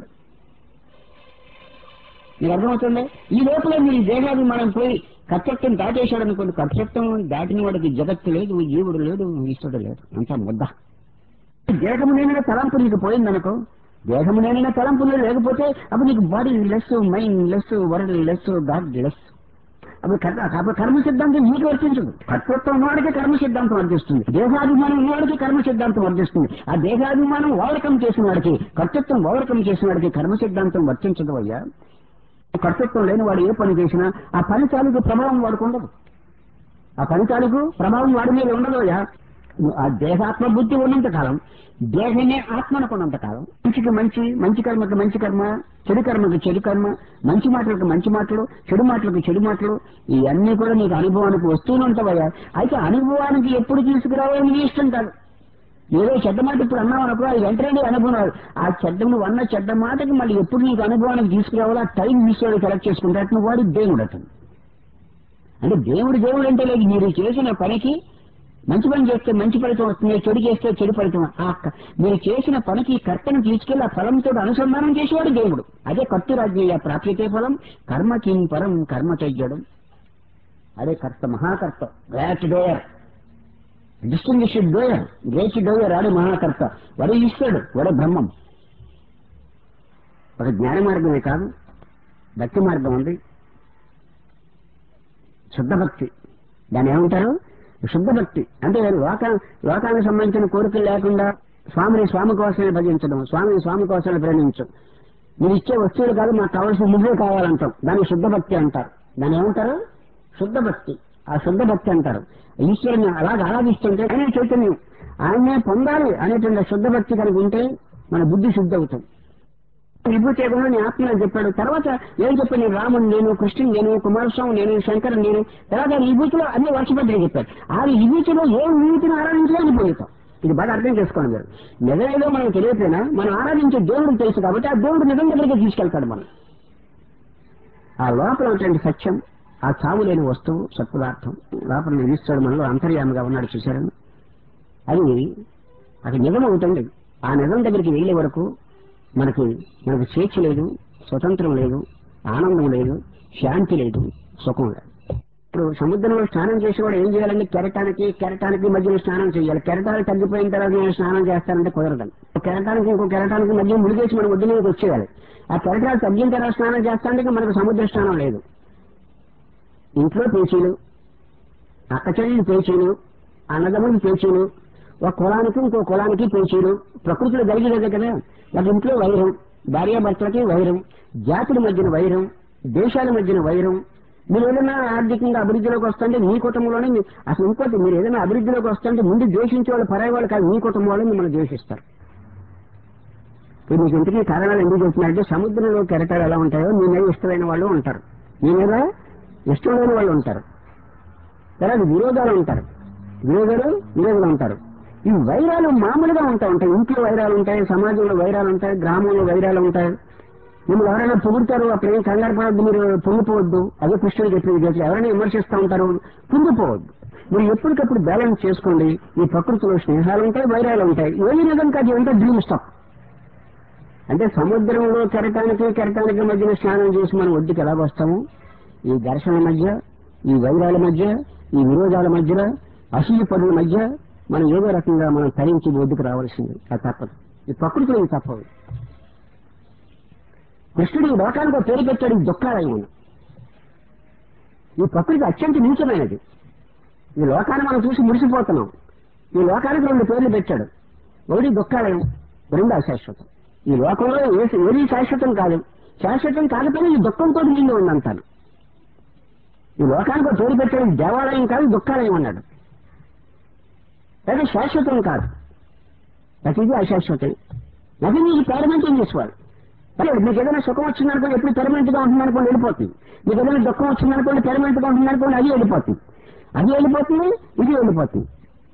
మీకు అర్థమవుతుంది ఈ లోపల మీ దేహాభిమానం పోయి కర్తృత్వం దాటేశాడు అనుకోండి కర్తృత్వం దాటిన వాడికి జగత్తు లేదు జీవుడు లేడు ఈశ్వరుడు లేడు అంతా ముద్ద దేహము లేని తలంపు నీకు పోయిందనుకో దేహము లేని తలంపులు లేకపోతే అప్పుడు నీకు body less mind less world less god less అప్పుడు కర్మ అప్పుడు కర్మ సిద్ధాంతం నీకు వర్తించదు కర్తృత్వం ఉన్నవాడికి కర్మ సిద్ధాంతం వర్తిస్తుంది దేహాభిమానం ఉన్నవాడికి కర్మ సిద్ధాంతం వర్తిస్తుంది ఆ దేహాభిమానం ఓవర్కమ్ చేసిన వాడికి కర్తృత్వం ఓవర్కమ్ చేసిన వాడికి కర్మ సిద్ధాంతం వర్తించదు అయ్యా కర్తృత్వం లేని వాడు ఏ పని చేసినా ఆ పని తాలూకు ప్రభావం వాడికి ఉండదు ఆ పని తాలూకు ప్రభావం వాడి మీద ఉండదు అయ్యా ఆ దేహాత్మ బుద్ధి ఉన్నంత కాలం దేహమే ఆత్మ అనుకున్నంత కాలం మంచికి మంచి మంచి కర్మకి మంచి కర్మ చెడు కర్మకి చెడు కర్మ మంచి మాటలకు మంచి మాటలు చెడు మాటలకు చెడు మాటలు ఇవన్నీ కూడా నీకు అనుభవానికి వస్తూనే ఉంటావయ్యా అయితే అనుభవానికి ఎప్పుడు తీసుకురావాలని నీ ఇష్టం కాదు ఏదో చెడ్డ మాట ఇప్పుడు అన్నావు అనుకో అది వెంటనే నీకు అనుభవం రాదు. ఆ చెడ్డ నువ్వు అన్న చెడ్డ మాటకి మళ్ళీ ఎప్పుడు నీకు అనుభవానికి తీసుకురావాలో ఆ టైం ఈశ్వరుడు కలెక్ట్ చేసుకుంటే నువ్వు వాడి దేవుడు అతను అంటే దేవుడు దేవుడు అంటే లేదు మీరు చేసిన పనికి మంచి పని చేస్తే మంచి ఫలితం వస్తుంది చెడు చేస్తే చెడు ఫలితం ఆ క- మీరు చేసిన పనికి కర్తను తీసుకెళ్లి ఆ ఫలంతో అనుసంధానం చేసేవాడు దేవుడు అదే కర్త రాజ్య ప్రాప్యతే ఫలం కర్మ కిం పరం కర్మ చెయ్యడం అదే కర్త మహాకర్త great doer distinguished doer great doer ఆడే మహాకర్త వాడే ఈశ్వరుడు వాడే బ్రహ్మం ఒక జ్ఞాన మార్గమే కాదు భక్తి మార్గం ఉంది శుద్ధ భక్తి దాన్ని ఏమంటారు శుద్ధ భక్తి అంటే లోక లోకానికి సంబంధించిన కోరికలు లేకుండా స్వామిని స్వామి కోసమే భజించడం స్వామిని స్వామి కోసమే ప్రేమించడం మీరు ఇచ్చే వస్తువులు కాదు మాకు కావాల్సిన నువ్వే కావాలంటాం దాన్ని శుద్ధ భక్తి అంటారు దాన్ని ఏమంటారు శుద్ధ భక్తి ఆ శుద్ధ భక్తి అంటారు ఈశ్వరుని అలాగ ఆరాధిస్తుంటే ఆయన చైతన్యం ఆయన్నే పొందాలి అనేటువంటి శుద్ధ భక్తి కలిగి ఉంటే మన బుద్ధి శుద్ధి అవుతుంది విభూతి ఏకుండా నీ ఆత్మ అని చెప్పాడు తర్వాత ఏం చెప్పాడు నేను రాముడు నేను కృష్ణుడు నేను కుమారస్వామి నేను శంకరుడు నేను తర్వాత విభూతిలో అన్ని వర్షపత్రిక చెప్పాడు ఆ విభూతిలో ఏ విభూతిని ఆరాధించాలని పొందుతాం ఇది బాగా అర్థం చేసుకోండి మీరు నిజమేదో మనకు తెలియకపోయినా మనం ఆరాధించే దేవుడికి తెలుసు కాబట్టి ఆ దేవుడు నిజం దగ్గరికి తీసుకెళ్తాడు మనం ఆ లోపల ఉన్నటువంటి సత్యం ఆ చావు లేని వస్తువు సత్పదార్థం లోపల ఈశ్వరుడు మనలో అంతర్యామిగా ఉన్నాడు చూశారని అది అది నిజం అవుతుంది ఆ నిజం దగ్గరికి వెళ్లే వరకు మనకి మనకు స్వేచ్ఛ లేదు స్వతంత్రం లేదు ఆనందం లేదు శాంతి లేదు సుఖం లేదు ఇప్పుడు సముద్రంలో స్నానం చేసేవాడు ఏం చేయాలంటే కెరటానికి కెరటానికి మధ్యలో స్నానం చేయాలి కెరటాలు తగ్గిపోయిన తర్వాత నేను స్నానం చేస్తానంటే కుదరదండి ఒక కెరటానికి ఇంకో కెరటానికి మధ్య ముడిగేసి మనం ఒడ్డు మీదకి వచ్చేయాలి ఆ కెరటాలు తగ్గిన తర్వాత స్నానం చేస్తానంటే మనకు సముద్ర స్నానం లేదు ఇంట్లో పేచీలు అక్క చెల్లెలు పేచీలు అన్నదమ్ములు పేచీలు ఒక కులానికి ఇంకో కులానికి పేచీలు ప్రకృతిలో జరిగేదే కదా ఒక ఇంట్లో వైరం భార్యాభర్తలకి వైరం జాతుల మధ్యన వైరం దేశాల మధ్యన వైరం మీరు ఏదైనా ఆర్థికంగా అభివృద్ధిలోకి వస్తుంటే మీ కుటుంబంలోనే మీ- అసలు ఇంకోటి మీరు ఏదైనా అభివృద్ధిలోకి వస్తుంటే ముందు ద్వేషించే వాళ్ళు పరాయి వాళ్ళు కాదు మీ కుటుంబం వాళ్ళు మిమ్మల్ని ద్వేషిస్తారు ఇప్పుడు మీకు ఇంటికి కారణాలు ఎందుకు చెప్తున్నారంటే సముద్రంలో కెరటాలు ఎలా ఉంటాయో మీ మీద ఇష్టమైన వాళ్ళు ఉంటారు మీ మీద ఇష్టం లేని వాళ్ళు ఉంటారు తర్వాత విరోధాలు ఉంటారు విరోధాలు విరోధులు ఉంటారు ఈ వైరాలు మామూలుగా ఉంటా ఉంటాయి ఇంట్లో వైరాలు ఉంటాయి సమాజంలో వైరాలు ఉంటాయి గ్రామంలో వైరాలు ఉంటాయి మిమ్మల్ని ఎవరైనా పొగుడుతారు అప్పుడు ఏం కంగారు పడద్దు మీరు పొంగిపోవద్దు అదే కృష్ణుడు చెప్పింది చేసి ఎవరైనా విమర్శిస్తూ ఉంటారు పొంగిపోవద్దు మీరు ఎప్పటికప్పుడు బ్యాలెన్స్ చేసుకోండి ఈ ప్రకృతిలో స్నేహాలు ఉంటాయి వైరాలు ఉంటాయి ఏ నిజం కాదు అంటే డ్రీమ్ స్టాప్ అంటే సముద్రంలో కెరటానికి కెరటానికి మధ్యన స్నానం చేసి మనం ఒడ్డుకి ఎలా వస్తాము ఈ ఘర్షణ మధ్య ఈ వైరాల మధ్య ఈ విరోధాల మధ్య అసూయ పనుల మధ్య మనం ఏదో రకంగా మనం తరించి ఒడ్డుకు రావాల్సింది అది తప్పదు ఈ ప్రకృతిలో ఇది తప్పదు కృష్ణుడు ఈ లోకానికి ఒక పేరు పెట్టాడు ఈ దుఃఖాలయం ఈ ప్రకృతి అత్యంత నీచమైనది ఈ లోకాన్ని మనం చూసి మురిసిపోతున్నాం ఈ లోకానికి రెండు పేర్లు పెట్టాడు ఒకటి దుఃఖాలయం రెండు అశాశ్వతం ఈ లోకంలో ఏ- ఏది శాశ్వతం కాదు శాశ్వతం కాకపోయినా ఈ దుఃఖంతో నిండి ఉందంటాను ఈ లోకానికి ఒక పేరు పెట్టాడు దేవాలయం కాదు దుఃఖాలయం అన్నాడు అది శాశ్వతం కాదు ప్రతిదీ అశాశ్వతం అది మీకు పెర్మనెంట్ చేసుకోవాలి అదే మీకు ఏదైనా సుఖం వచ్చిందనుకోండి ఎప్పుడు పెర్మనెంట్ గా ఉంటుందనుకోండి వెళ్ళిపోతుంది మీకు ఏదైనా దుఃఖం వచ్చిందనుకోండి పెర్మనెంట్ గా ఉంటుందనుకోండి అది వెళ్ళిపోతుంది అది వెళ్ళిపోతుంది ఇది వెళ్ళిపోతుంది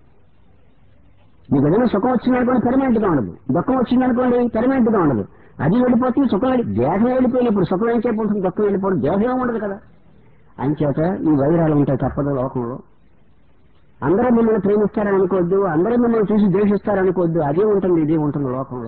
మీకు ఏదైనా సుఖం వచ్చిందనుకోండి పెర్మనెంట్ గా ఉండదు దుఃఖం వచ్చిందనుకోండి పెర్మనెంట్ గా ఉండదు అది వెళ్ళిపోతుంది సుఖం వెళ్ళి దేహం వెళ్ళిపోయినప్పుడు సుఖం ఏం చేయబోతుంది దుఃఖం వెళ్ళిపోవడం దేహం ఏం ఉండదు కదా అంచేత ఈ వైరాలు ఉంటాయి తప్పదు లోకంలో అందరూ మిమ్మల్ని ప్రేమిస్తారని అనుకోవద్దు అందరూ మిమ్మల్ని చూసి ద్వేషిస్తారనుకోవద్దు అదే ఉంటుంది ఇదే ఉంటుంది లోకంలో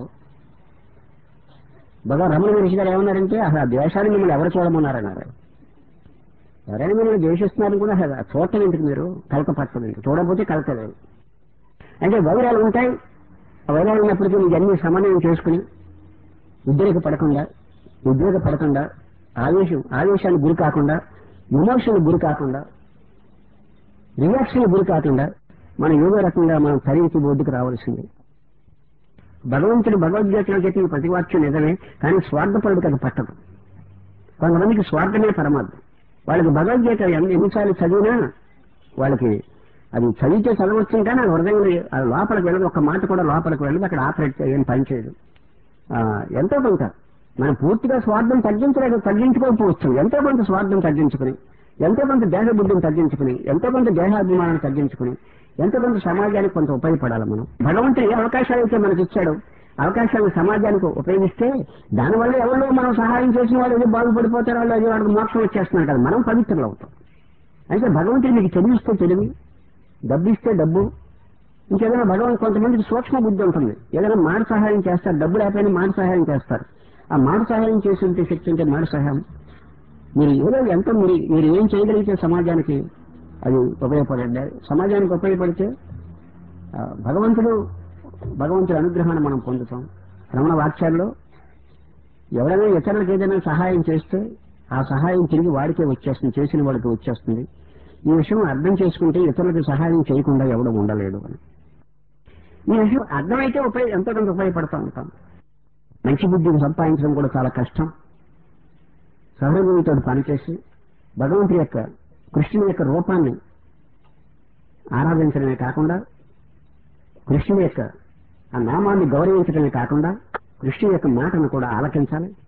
బాగా రమణ మనిషి గారు ఏమన్నారంటే అసలు ఆ ద్వేషాన్ని మిమ్మల్ని ఎవరు చూడమన్నారన్నారు ఎవరైనా మిమ్మల్ని ద్వేషిస్తున్నారని కూడా అసలు చూడటం ఎందుకు మీరు కలక పట్టదు చూడకపోతే కలక లేదు అంటే వైరాలు ఉంటాయి ఆ వైరాలు ఉన్నప్పటికీ మీకు అన్ని సమన్వయం చేసుకుని ఉద్రేక పడకుండా ఉద్రేక పడకుండా ఆవేశం ఆవేశానికి గురి కాకుండా విమర్శలకు గురి కాకుండా రియాక్షన్ గురి కాకుండా మనం ఏదో రకంగా మనం తరించి బోర్డుకు రావాల్సింది భగవంతుడు భగవద్గీతలో చెప్పిన ప్రతి వాక్యం నిజమే కానీ స్వార్థపరుడికి అది పట్టదు కొంతమందికి స్వార్థమే పరమార్థం వాళ్ళకి భగవద్గీత ఎన్ని ఎన్నిసార్లు చదివినా వాళ్ళకి అది చదివితే చదవచ్చు కానీ ఆ హృదయంలో ఆ లోపలికి వెళ్ళదు ఒక మాట కూడా లోపలికి వెళ్ళదు అక్కడ ఆపరేట్ ఏం పనిచేయదు ఆ, ఎంతో కొంత మనం పూర్తిగా స్వార్థం తగ్గించలేదు తగ్గించుకోకపోవచ్చు ఎంతో కొంత స్వార్థం తగ్గించుకుని ఎంతో కొంత దేహ బుద్ధిని తగ్గించుకుని ఎంతో కొంత దేహాభిమానాన్ని తగ్గించుకుని ఎంతో కొంత సమాజానికి కొంత ఉపయోగపడాలి మనం భగవంతుడు ఏ అవకాశాలు అయితే మనకి ఇచ్చాడు అవకాశాలను సమాజానికి ఉపయోగిస్తే దానివల్ల ఎవరో మనం సహాయం చేసిన వాళ్ళు ఏదో బాగుపడిపోతారో వాళ్ళు ఏదో వాళ్ళకి మోక్షం వచ్చేస్తున్నారు కదా మనం పవిత్రులు అవుతాం అయితే భగవంతుడు మీకు తెలివిస్తే తెలివి డబ్బు ఇస్తే డబ్బు ఇంకేదైనా భగవాన్ కొంతమందికి సూక్ష్మ బుద్ధి ఉంటుంది ఏదైనా మాట సహాయం చేస్తారు డబ్బు లేకపోయినా మాట సహాయం చేస్తారు ఆ మాట సహాయం చేసి ఉంటే శక్తి ఉంటే మాట సహాయం మీరు ఏదో ఎంత మీరు మీరు ఏం చేయగలిగితే సమాజానికి అది ఉపయోగపడండి సమాజానికి ఉపయోగపడితే ఆ, భగవంతుడు భగవంతుడి అనుగ్రహాన్ని మనం పొందుతాం రమణ వాక్యాల్లో ఎవరైనా ఇతరులకు ఏదైనా సహాయం చేస్తే ఆ సహాయం తిరిగి వాడికే వచ్చేస్తుంది చేసిన వాడికి వచ్చేస్తుంది ఈ విషయం అర్థం చేసుకుంటే ఇతరులకు సహాయం చేయకుండా ఎవడు ఉండలేడు అని ఈ విషయం అర్థమైతే ఉపయోగ ఎంతో కొంత ఉపయోగపడుతూ ఉంటాం మంచి బుద్ధిని సంపాదించడం కూడా చాలా కష్టం సహృదయంతో పనిచేసి భగవంతుడి యొక్క కృష్ణుని యొక్క రూపాన్ని ఆరాధించడమే కాకుండా కృష్ణుని యొక్క ఆ నామాన్ని గౌరవించడమే కాకుండా కృష్ణుని యొక్క మాటను కూడా ఆలకించాలి